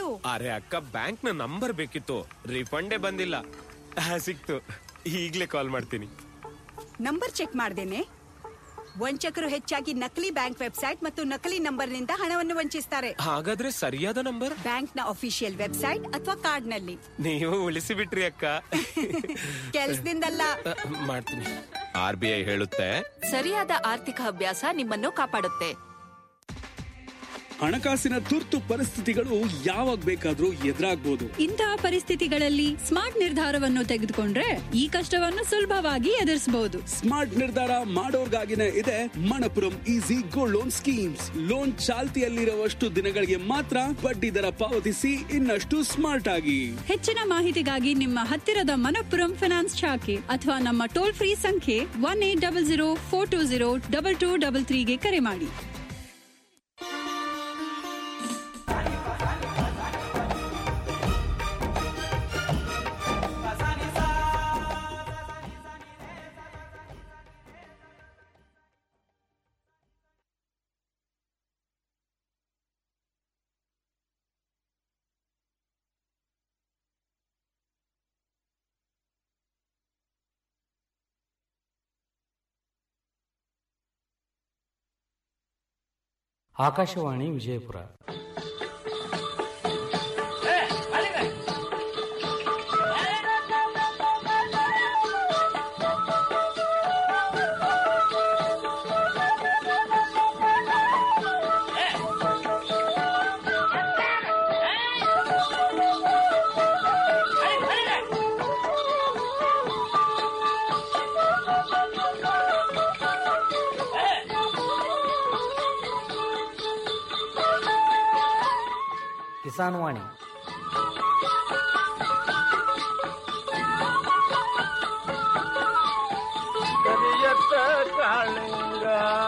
ಅರೆ ಅಕ್ಕ ಬ್ಯಾಂಕ್ ನ ನಂಬರ್ ಬೇಕಿತ್ತು ರಿಫಂಡೇ ಬಂದಿಲ್ಲ ಆ, ಸಿಕ್ತು ಈಗ್ಲೇ ಕಾಲ್ ಮಾಡ್ತೀನಿ ನಂಬರ್ ಚೆಕ್ ಮಾಡ್ದೇನೆ ವಂಚಕರು ಹೆಚ್ಚಾಗಿ ನಕಲಿ ಬ್ಯಾಂಕ್ ವೆಬ್ಸೈಟ್ ಮತ್ತು ನಕಲಿ ನಂಬರ್ನಿಂದ ಹಣವನ್ನು ವಂಚಿಸ್ತಾರೆ ಹಾಗಾದ್ರೆ ಸರಿಯಾದ ನಂಬರ್ ಬ್ಯಾಂಕ್ನ ಅಫಿಷಿಯಲ್ ವೆಬ್ಸೈಟ್ ಅಥವಾ ಕಾರ್ಡ್ನಲ್ಲಿ ನೀವು ಉಳಿಸಿ ಬಿಟ್ರಿ ಅಕ್ಕ ಕೆಲ್ಸದಿಂದಲ್ಲ ಆ, ಮಾಡ್ತೀನಿ ಆರ್ ಬಿ ಐ ಹೇಳುತ್ತೆ ಸರಿಯಾದ ಆರ್ಥಿಕ ಅಭ್ಯಾಸ ನಿಮ್ಮನ್ನು ಕಾಪಾಡುತ್ತೆ ಹಣಕಾಸಿನ ತುರ್ತು ಪರಿಸ್ಥಿತಿಗಳು ಯಾವಾಗ ಬೇಕಾದ್ರೂ ಎದುರಾಗ್ಬೋದು ಇಂತಹ ಪರಿಸ್ಥಿತಿಗಳಲ್ಲಿ ಸ್ಮಾರ್ಟ್ ನಿರ್ಧಾರವನ್ನು ತೆಗೆದುಕೊಂಡ್ರೆ ಈ ಕಷ್ಟವನ್ನು ಸುಲಭವಾಗಿ ಎದುರಿಸಬಹುದು ಸ್ಮಾರ್ಟ್ ನಿರ್ಧಾರ ಮಾಡೋರ್ಗಾಗಿನೇ ಇದೆ Manappuram easy gold loan schemes loan ಚಾಲ್ತಿಯಲ್ಲಿರುವಷ್ಟು ದಿನಗಳಿಗೆ ಮಾತ್ರ ಬಡ್ಡಿ ದರ ಪಾವತಿಸಿ ಇನ್ನಷ್ಟು ಸ್ಮಾರ್ಟ್ ಆಗಿ ಹೆಚ್ಚಿನ ಮಾಹಿತಿಗಾಗಿ ನಿಮ್ಮ ಹತ್ತಿರದ ಮನಪ್ಪುರಂ ಫಿನಾನ್ಸ್ ಶಾಖೆ ಅಥವಾ ನಮ್ಮ ಟೋಲ್ ಫ್ರೀ ಸಂಖ್ಯೆ one eight double zero four two zero double two double ತ್ರೀಗೆ ಕರೆ ಮಾಡಿ ಆಕಾಶವಾಣಿ ವಿಜಯಪುರ ಕಿಸಾನ್ ವಾಣಿ ಕರಿಯತ್ತ ಕಾಳಿಂಗ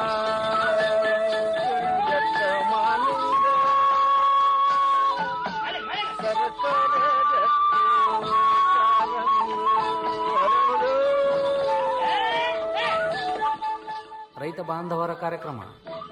ಕರಿಯತ್ತ ಮಾಲಿಂಗ ಸರಸರ ಗಟ್ಟಿ ಕಾಲಂಗಿ ಹರಡು. ರೈತ ಬಾಂಧವರ ಕಾರ್ಯಕ್ರಮ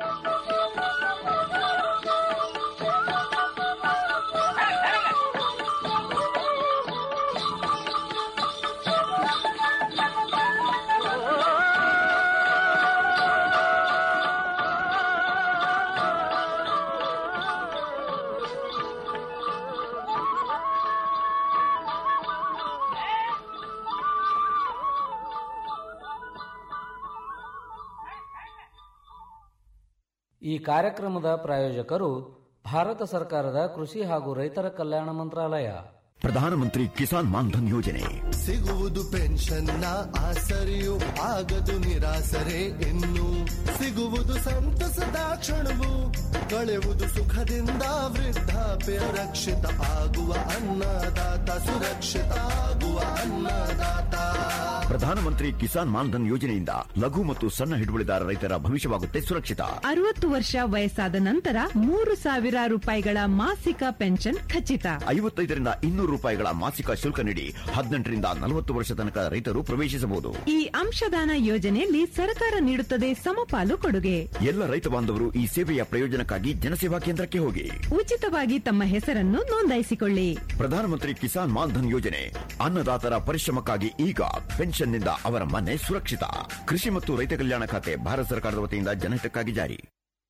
ಈ ಕಾರ್ಯಕ್ರಮದ ಪ್ರಾಯೋಜಕರು ಭಾರತ ಸರ್ಕಾರದ ಕೃಷಿ ಹಾಗೂ ರೈತರ ಕಲ್ಯಾಣ ಮಂತ್ರಾಲಯ ಪ್ರಧಾನಮಂತ್ರಿ ಕಿಸಾನ್ ಮಾನ್ಧನ್ ಯೋಜನೆ ಸಿಗುವುದು ಪೆನ್ಷನ್ನ ಆಸರೆಯು ಆಗದು ನಿರಾಸರೆ ಇನ್ನು ಸಿಗುವುದು ಸಂತಸದ ಕ್ಷಣವು ಕಳೆವುದು ಸುಖದಿಂದ ವೃದ್ಧಾಪ್ಯ ರಕ್ಷಿತ ಆಗುವ ಅನ್ನದಾತ ಸುರಕ್ಷಿತ ಆಗುವ ಅನ್ನದಾತ ಪ್ರಧಾನಮಂತ್ರಿ ಕಿಸಾನ್ ಮಾನ್ಧನ್ ಯೋಜನೆಯಿಂದ ಲಘು ಮತ್ತು ಸಣ್ಣ ಹಿಡುವಳಿದಾರ ರೈತರ ಭವಿಷ್ಯವಾಗುತ್ತೆ ಸುರಕ್ಷಿತ ಅರವತ್ತು ವರ್ಷ ವಯಸ್ಸಾದ ನಂತರ ಮೂರು ಸಾವಿರ ರೂಪಾಯಿಗಳ ಮಾಸಿಕ ಪೆನ್ಷನ್ ಖಚಿತ ಐವತ್ತೈದರಿಂದ ಇನ್ನೂರು ರೂಪಾಯಿಗಳ ಮಾಸಿಕ ಶುಲ್ಕ ನೀಡಿ ಹದಿನೆಂಟರಿಂದ ನಲವತ್ತು ವರ್ಷ ತನಕ ರೈತರು ಪ್ರವೇಶಿಸಬಹುದು ಈ ಅಂಶದಾನ ಯೋಜನೆಯಲ್ಲಿ ಸರ್ಕಾರ ನೀಡುತ್ತದೆ ಸಮಪಾಲು ಕೊಡುಗೆ ಎಲ್ಲ ರೈತ ಬಾಂಧವರು ಈ ಸೇವೆಯ ಪ್ರಯೋಜನಕ್ಕಾಗಿ ಜನಸೇವಾ ಕೇಂದ್ರಕ್ಕೆ ಹೋಗಿ ಉಚಿತವಾಗಿ ತಮ್ಮ ಹೆಸರನ್ನು ನೋಂದಾಯಿಸಿಕೊಳ್ಳಿ ಪ್ರಧಾನಮಂತ್ರಿ ಕಿಸಾನ್ ಮಾನ್ಧನ್ ಯೋಜನೆ ಅನ್ನದಾತರ ಪರಿಶ್ರಮಕ್ಕಾಗಿ ಈಗ ಪೆನ್ಷನ್ನಿಂದ ಅವರ ಮನೆ ಸುರಕ್ಷಿತ ಕೃಷಿ ಮತ್ತು ರೈತ ಕಲ್ಯಾಣ ಖಾತೆ ಭಾರತ ಸರ್ಕಾರದ ವತಿಯಿಂದ ಜನಹಿತಕ್ಕಾಗಿ ಜಾರಿ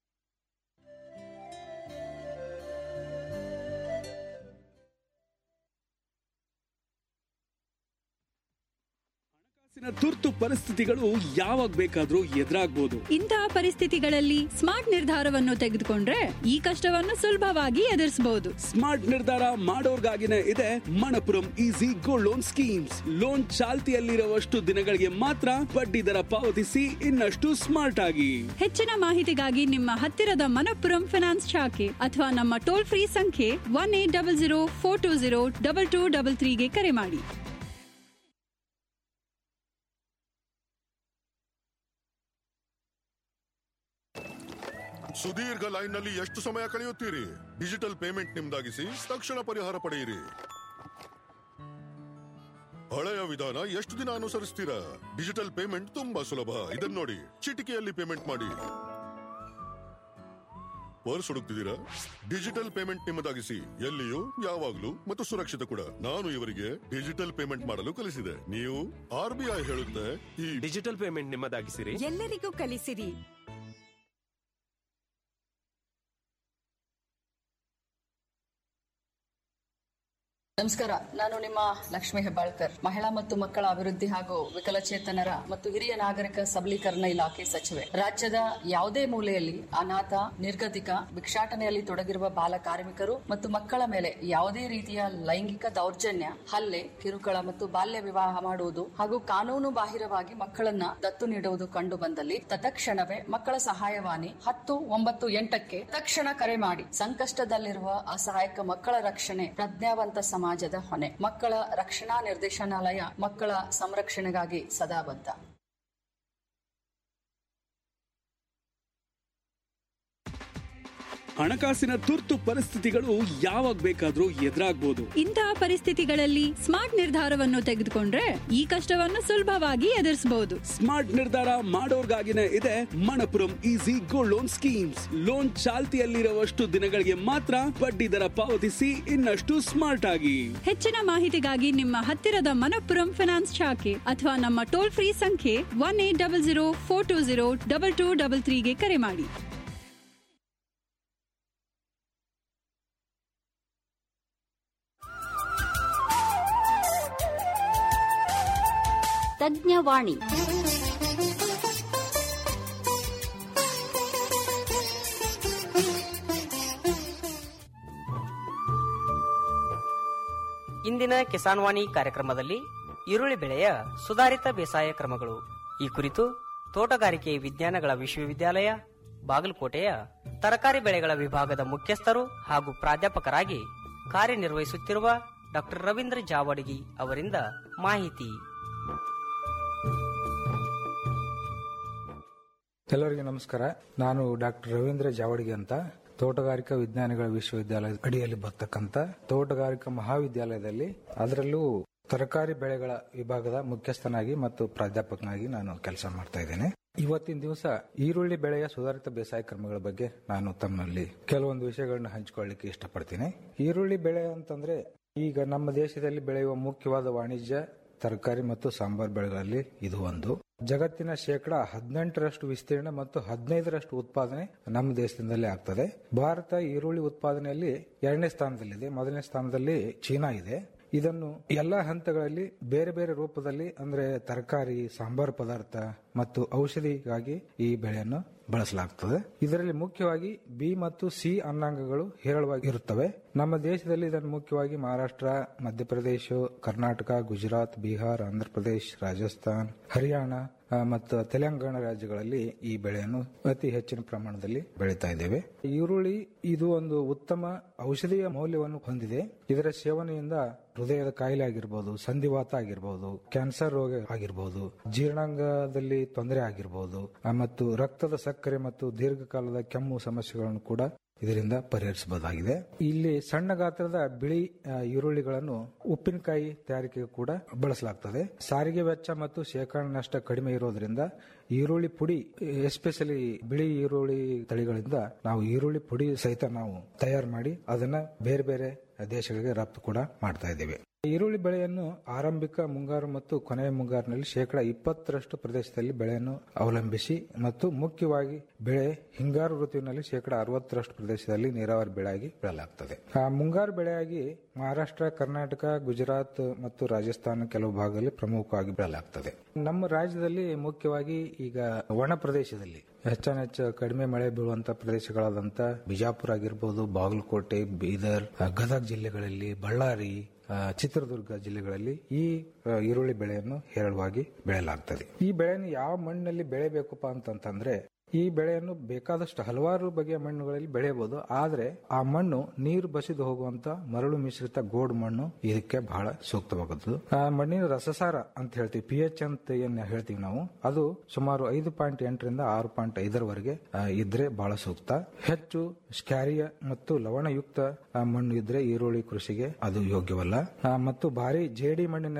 ಹಣಕಾಸಿನ ತುರ್ತು ಪರಿಸ್ಥಿತಿಗಳು ಯಾವಾಗ ಬೇಕಾದ್ರೂ ಎದುರಾಗ್ಬೋದು ಇಂತಹ ಪರಿಸ್ಥಿತಿಗಳಲ್ಲಿ ಸ್ಮಾರ್ಟ್ ನಿರ್ಧಾರವನ್ನು ತೆಗೆದುಕೊಂಡ್ರೆ ಈ ಕಷ್ಟವನ್ನು ಸುಲಭವಾಗಿ ಎದುರಿಸಬಹುದು ಸ್ಮಾರ್ಟ್ ನಿರ್ಧಾರ ಮಾಡೋರ್ಗಾಗಿನೇ ಇದೆ Manappuram easy gold loan schemes loan ಚಾಲ್ತಿಯಲ್ಲಿರುವಷ್ಟು ದಿನಗಳಿಗೆ ಮಾತ್ರ ಬಡ್ಡಿ ದರ ಪಾವತಿಸಿ ಇನ್ನಷ್ಟು ಸ್ಮಾರ್ಟ್ ಆಗಿ ಹೆಚ್ಚಿನ ಮಾಹಿತಿಗಾಗಿ ನಿಮ್ಮ ಹತ್ತಿರದ ಮನಪ್ಪುರಂ ಫಿನಾನ್ಸ್ ಶಾಖೆ ಅಥವಾ ನಮ್ಮ ಟೋಲ್ ಫ್ರೀ ಸಂಖ್ಯೆ one eight double zero four two zero double two double ತ್ರೀಗೆ ಕರೆ ಮಾಡಿ ಸುದೀರ್ಘ ಲೈನ್ನಲ್ಲಿ ಎಷ್ಟು ಸಮಯ ಕಳೆಯುತ್ತೀರಿ ಡಿಜಿಟಲ್ ಪೇಮೆಂಟ್ ನಿಮ್ದಾಗಿಸಿ ತಕ್ಷಣ ಪರಿಹಾರ ಪಡೆಯಿರಿ ಹಳೆಯ ವಿಧಾನ ಎಷ್ಟು ದಿನ ಅನುಸರಿಸ್ತೀರಾ ಡಿಜಿಟಲ್ ಪೇಮೆಂಟ್ ತುಂಬಾ ಸುಲಭ ಇದನ್ನ ನೋಡಿ ಚಿಟಿಕೆಯಲ್ಲಿ ಪೇಮೆಂಟ್ ಮಾಡಿ ಪರ್ಸ್ ಹುಡುಕ್ತಿದ್ದೀರಾ ಡಿಜಿಟಲ್ ಪೇಮೆಂಟ್ ನಿಮ್ಮದಾಗಿಸಿ ಎಲ್ಲಿಯೂ ಯಾವಾಗ್ಲೂ ಮತ್ತು ಸುರಕ್ಷಿತ ಕೂಡ ನಾನು ಇವರಿಗೆ ಡಿಜಿಟಲ್ ಪೇಮೆಂಟ್ ಮಾಡಲು ಕಲಿಸಿದೆ ನೀವು ಆರ್ ಬಿ ಐ ಹೇಳುತ್ತೆ ಈ ಡಿಜಿಟಲ್ ಪೇಮೆಂಟ್ ನಿಮ್ಮದಾಗಿಸಿರಿ ಎಲ್ಲರಿಗೂ ಕಲಿಸಿರಿ ನಮಸ್ಕಾರ ನಾನು ನಿಮ್ಮ ಲಕ್ಷ್ಮೀ ಹೆಬ್ಬಾಳ್ಕರ್ ಮಹಿಳಾ ಮತ್ತು ಮಕ್ಕಳ ಅಭಿವೃದ್ಧಿ ಹಾಗೂ ವಿಕಲಚೇತನರ ಮತ್ತು ಹಿರಿಯ ನಾಗರಿಕ ಸಬಲೀಕರಣ ಇಲಾಖೆ ಸಚಿವೆ ರಾಜ್ಯದ ಯಾವುದೇ ಮೂಲೆಯಲ್ಲಿ ಅನಾಥ ನಿರ್ಗತಿಕ ಭಿಕ್ಷಾಟನೆಯಲ್ಲಿ ತೊಡಗಿರುವ ಬಾಲ ಕಾರ್ಮಿಕರು ಮತ್ತು ಮಕ್ಕಳ ಮೇಲೆ ಯಾವುದೇ ರೀತಿಯ ಲೈಂಗಿಕ ದೌರ್ಜನ್ಯ ಹಲ್ಲೆ ಕಿರುಕುಳ ಮತ್ತು ಬಾಲ್ಯ ವಿವಾಹ ಮಾಡುವುದು ಹಾಗೂ ಕಾನೂನು ಬಾಹಿರವಾಗಿ ಮಕ್ಕಳನ್ನ ದತ್ತು ನೀಡುವುದು ಕಂಡು ಬಂದಲ್ಲಿ ತತ್ಕ್ಷಣವೇ ಮಕ್ಕಳ ಸಹಾಯವಾಣಿ ಹತ್ತು ಒಂಬತ್ತು ಎಂಟಕ್ಕೆ ತಕ್ಷಣ ಕರೆ ಮಾಡಿ ಸಂಕಷ್ಟದಲ್ಲಿರುವ ಅಸಹಾಯಕ ಮಕ್ಕಳ ರಕ್ಷಣೆ ಪ್ರಜ್ಞಾವಂತ ಸಮಾಜದ ಹೊಣೆ ಮಕ್ಕಳ ರಕ್ಷಣಾ ನಿರ್ದೇಶನಾಲಯ ಮಕ್ಕಳ ಸಂರಕ್ಷಣೆಗಾಗಿ ಸದಾ ಬದ್ಧ ಹಣಕಾಸಿನ ತುರ್ತು ಪರಿಸ್ಥಿತಿಗಳು ಯಾವಾಗ ಬೇಕಾದ್ರೂ ಎದುರಾಗ್ಬೋದು ಇಂತಹ ಪರಿಸ್ಥಿತಿಗಳಲ್ಲಿ ಸ್ಮಾರ್ಟ್ ನಿರ್ಧಾರವನ್ನು ತೆಗೆದುಕೊಂಡ್ರೆ ಈ ಕಷ್ಟವನ್ನು ಸುಲಭವಾಗಿ ಎದುರಿಸಬಹುದು ಸ್ಮಾರ್ಟ್ ನಿರ್ಧಾರ ಮಾಡೋರ್ಗಾಗಿನೇ ಇದೆ Manappuram easy gold loan schemes loan ಚಾಲ್ತಿಯಲ್ಲಿರುವಷ್ಟು ದಿನಗಳಿಗೆ ಮಾತ್ರ ಬಡ್ಡಿ ದರ ಪಾವತಿಸಿ ಇನ್ನಷ್ಟು ಸ್ಮಾರ್ಟ್ ಆಗಿ ಹೆಚ್ಚಿನ ಮಾಹಿತಿಗಾಗಿ ನಿಮ್ಮ ಹತ್ತಿರದ ಮನಪ್ಪುರಂ ಫಿನಾನ್ಸ್ ಶಾಖೆ ಅಥವಾ ನಮ್ಮ ಟೋಲ್ ಫ್ರೀ ಸಂಖ್ಯೆ one eight double zero four two zero double two double ತ್ರೀಗೆ ಕರೆ ಮಾಡಿ ತಜ್ಞವಾಣಿ ಇಂದಿನ ಕಿಸಾನ್ವಾಣಿ ಕಾರ್ಯಕ್ರಮದಲ್ಲಿ ಈರುಳ್ಳಿ ಬೆಳೆಯ ಸುಧಾರಿತ ಬೇಸಾಯ ಕ್ರಮಗಳು ಈ ಕುರಿತು ತೋಟಗಾರಿಕೆ ವಿಜ್ಞಾನಗಳ ವಿಶ್ವವಿದ್ಯಾಲಯ ಬಾಗಲಕೋಟೆಯ ತರಕಾರಿ ಬೆಳೆಗಳ ವಿಭಾಗದ ಮುಖ್ಯಸ್ಥರು ಹಾಗೂ ಪ್ರಾಧ್ಯಾಪಕರಾಗಿ ಕಾರ್ಯನಿರ್ವಹಿಸುತ್ತಿರುವ ಡಾಕ್ಟರ್ ರವೀಂದ್ರ ಜಾವಡಗಿ ಅವರಿಂದ ಮಾಹಿತಿ ಎಲ್ಲರಿಗೂ ನಮಸ್ಕಾರ ನಾನು ಡಾಕ್ಟರ್ ರವೀಂದ್ರ ಜಾವಡಿಗೆ ಅಂತ ತೋಟಗಾರಿಕಾ ವಿಜ್ಞಾನಿಗಳ ವಿಶ್ವವಿದ್ಯಾಲಯದ ಅಡಿಯಲ್ಲಿ ಬರ್ತಕ್ಕಂಥ ತೋಟಗಾರಿಕಾ ಮಹಾವಿದ್ಯಾಲಯದಲ್ಲಿ ಅದರಲ್ಲೂ ತರಕಾರಿ ಬೆಳೆಗಳ ವಿಭಾಗದ ಮುಖ್ಯಸ್ಥನಾಗಿ ಮತ್ತು ಪ್ರಾಧ್ಯಾಪಕನಾಗಿ ನಾನು ಕೆಲಸ ಮಾಡ್ತಾ ಇದ್ದೇನೆ ಇವತ್ತಿನ ದಿವಸ ಈರುಳ್ಳಿ ಬೆಳೆಯ ಸುಧಾರಿತ ಬೇಸಾಯ ಕ್ರಮಗಳ ಬಗ್ಗೆ ನಾನು ತಮ್ಮಲ್ಲಿ ಕೆಲವೊಂದು ವಿಷಯಗಳನ್ನ ಹಂಚಿಕೊಳ್ಳಿಕ್ಕೆ ಇಷ್ಟಪಡ್ತೀನಿ ಈರುಳ್ಳಿ ಬೆಳೆ ಅಂತಂದ್ರೆ ಈಗ ನಮ್ಮ ದೇಶದಲ್ಲಿ ಬೆಳೆಯುವ ಮುಖ್ಯವಾದ ವಾಣಿಜ್ಯ ತರಕಾರಿ ಮತ್ತು ಸಾಂಬಾರ್ ಬೆಳೆಗಳಲ್ಲಿ ಇದು ಒಂದು ಜಗತ್ತಿನ ಶೇಕಡ ಹದಿನೆಂಟರಷ್ಟು ವಿಸ್ತೀರ್ಣ ಮತ್ತು ಹದಿನೈದರಷ್ಟು ಉತ್ಪಾದನೆ ನಮ್ಮ ದೇಶದಿಂದಲೇ ಆಗ್ತದೆ ಭಾರತ ಈರುಳ್ಳಿ ಉತ್ಪಾದನೆಯಲ್ಲಿ ಎರಡನೇ ಸ್ಥಾನದಲ್ಲಿದೆ ಮೊದಲನೇ ಸ್ಥಾನದಲ್ಲಿ ಚೀನಾ ಇದೆ ಇದನ್ನು ಎಲ್ಲಾ ಹಂತಗಳಲ್ಲಿ ಬೇರೆ ಬೇರೆ ರೂಪದಲ್ಲಿ ಅಂದ್ರೆ ತರಕಾರಿ ಸಾಂಬಾರ್ ಪದಾರ್ಥ ಮತ್ತು ಔಷಧಿಗಾಗಿ ಈ ಬೆಳೆಯನ್ನು ಬಳಸಲಾಗುತ್ತದೆ ಇದರಲ್ಲಿ ಮುಖ್ಯವಾಗಿ ಬಿ ಮತ್ತು ಸಿ ಅನ್ನಾಂಗಗಳು ಹೇರಳವಾಗಿ ಇರುತ್ತವೆ ನಮ್ಮ ದೇಶದಲ್ಲಿ ಇದನ್ನು ಮುಖ್ಯವಾಗಿ ಮಹಾರಾಷ್ಟ್ರ ಮಧ್ಯಪ್ರದೇಶ ಕರ್ನಾಟಕ ಗುಜರಾತ್ ಬಿಹಾರ್ ಆಂಧ್ರಪ್ರದೇಶ್ ರಾಜಸ್ಥಾನ್ ಹರಿಯಾಣ ಆ, ಮತ್ತು ತೆಲಂಗಾಣ ರಾಜ್ಯಗಳಲ್ಲಿ ಈ ಬೆಳೆಯನ್ನು ಅತಿ ಹೆಚ್ಚಿನ ಪ್ರಮಾಣದಲ್ಲಿ ಬೆಳೀತಾ ಇದ್ದೇವೆ ಈರುಳ್ಳಿ ಇದು ಒಂದು ಉತ್ತಮ ಔಷಧೀಯ ಮೌಲ್ಯವನ್ನು ಹೊಂದಿದೆ ಇದರ ಸೇವನೆಯಿಂದ ಹೃದಯದ ಕಾಯಿಲೆ ಆಗಿರ್ಬೋದು ಸಂಧಿವಾತ ಆಗಿರ್ಬೋದು ಕ್ಯಾನ್ಸರ್ ರೋಗ ಆಗಿರ್ಬೋದು ಜೀರ್ಣಾಂಗದಲ್ಲಿ ತೊಂದರೆ ಆಗಿರ್ಬೋದು ಆ, ಮತ್ತು ರಕ್ತದ ಸಕ್ಕರೆ ಮತ್ತು ದೀರ್ಘಕಾಲದ ಕೆಮ್ಮು ಸಮಸ್ಯೆಗಳನ್ನು ಕೂಡ ಇದರಿಂದ ಪರಿಹರಿಸಬಹುದಾಗಿದೆ ಇಲ್ಲಿ ಸಣ್ಣ ಗಾತ್ರದ ಬಿಳಿ ಆ, ಈರುಳ್ಳಿಗಳನ್ನು ಉಪ್ಪಿನಕಾಯಿ ತಯಾರಿಕೆಗೆ ಕೂಡ ಬಳಸಲಾಗ್ತದೆ ಸಾರಿಗೆ ವೆಚ್ಚ ಮತ್ತು ಶೇಖರಣೆ ನಷ್ಟ ಕಡಿಮೆ ಇರೋದ್ರಿಂದ ಈರುಳ್ಳಿ ಪುಡಿ ಎಸ್ಪೆಷಲಿ ಬಿಳಿ ಈರುಳ್ಳಿ ತಳಿಗಳಿಂದ ನಾವು ಈರುಳ್ಳಿ ಪುಡಿ ಸಹಿತ ನಾವು ತಯಾರು ಮಾಡಿ ಅದನ್ನ ಬೇರೆ ಬೇರೆ ದೇಶಗಳಿಗೆ ರಫ್ತು ಕೂಡ ಮಾಡ್ತಾ ಇದ್ದೇವೆ ಈರುಳ್ಳಿ ಬೆಳೆಯನ್ನು ಆರಂಭಿಕ ಮುಂಗಾರು ಮತ್ತು ಕೊನೆಯ ಮುಂಗಾರಿನಲ್ಲಿ ಶೇಕಡ ಇಪ್ಪತ್ತರಷ್ಟು ಪ್ರದೇಶದಲ್ಲಿ ಬೆಳೆಯನ್ನು ಅವಲಂಬಿಸಿ ಮತ್ತು ಮುಖ್ಯವಾಗಿ ಬೆಳೆ ಹಿಂಗಾರು ಋತುವಿನಲ್ಲಿ ಶೇಕಡ ಅರವತ್ತರಷ್ಟು ಪ್ರದೇಶದಲ್ಲಿ ನೀರಾವರಿ ಬೆಳೆಯಾಗಿ ಬೆಳೆಯಲಾಗುತ್ತದೆ ಆ ಮುಂಗಾರು ಬೆಳೆಯಾಗಿ ಮಹಾರಾಷ್ಟ್ರ ಕರ್ನಾಟಕ ಗುಜರಾತ್ ಮತ್ತು ರಾಜಸ್ಥಾನ ಕೆಲವು ಭಾಗದಲ್ಲಿ ಪ್ರಮುಖವಾಗಿ ಬೆಳೆಯಲಾಗುತ್ತದೆ ನಮ್ಮ ರಾಜ್ಯದಲ್ಲಿ ಮುಖ್ಯವಾಗಿ ಈಗ ಒಣ ಪ್ರದೇಶದಲ್ಲಿ ಹೆಚ್ಚಾನೆಚ್ಚು ಕಡಿಮೆ ಮಳೆ ಬೀಳುವಂತ ಪ್ರದೇಶಗಳಾದಂತ ಬಿಜಾಪುರ ಆಗಿರ್ಬೋದು ಬಾಗಲಕೋಟೆ ಬೀದರ್ ಆ, ಗದಗ ಜಿಲ್ಲೆಗಳಲ್ಲಿ ಬಳ್ಳಾರಿ ಆ, ಚಿತ್ರದುರ್ಗ ಜಿಲ್ಲೆಗಳಲ್ಲಿ ಈ ಆ, ಈರುಳ್ಳಿ ಬೆಳೆಯನ್ನು ಹೇರಳವಾಗಿ ಬೆಳೆಯಲಾಗುತ್ತದೆ ಈ ಬೆಳೆಯನ್ನು ಯಾವ ಮಣ್ಣಿನಲ್ಲಿ ಬೆಳೆಯಬೇಕಪ್ಪ ಅಂತಂತಂದ್ರೆ ಈ ಬೆಳೆಯನ್ನು ಬೇಕಾದಷ್ಟು ಹಲವಾರು ಬಗೆಯ ಮಣ್ಣುಗಳಲ್ಲಿ ಬೆಳೆಯಬಹುದು ಆದ್ರೆ ಆ ಮಣ್ಣು ನೀರು ಬಸಿದು ಹೋಗುವಂತ ಮರಳು ಮಿಶ್ರಿತ ಗೋಡು ಮಣ್ಣು ಇದಕ್ಕೆ ಬಹಳ ಸೂಕ್ತವಾಗುತ್ತದೆ ಆ ಮಣ್ಣಿನ ರಸಸಾರ ಅಂತ ಹೇಳ್ತೀವಿ ಪಿ ಎಚ್ ಅಂತ ಏನ್ ಹೇಳ್ತೀವಿ ನಾವು ಅದು ಸುಮಾರು ಐದು ಪಾಯಿಂಟ್ ಎಂಟರಿಂದ ಆರು ಪಾಯಿಂಟ್ ಐದರವರೆಗೆ ಆ, ಇದ್ರೆ ಬಹಳ ಸೂಕ್ತ ಹೆಚ್ಚು ಸ್ಕ್ಯಾರಿಯ ಮತ್ತು ಲವಣಯುಕ್ತ ಆ, ಮಣ್ಣು ಇದ್ರೆ ಈರುಳ್ಳಿ ಕೃಷಿಗೆ ಅದು ಯೋಗ್ಯವಲ್ಲ ಆ, ಮತ್ತು ಭಾರಿ ಜೇಡಿ ಮಣ್ಣಿನಲ್ಲಿ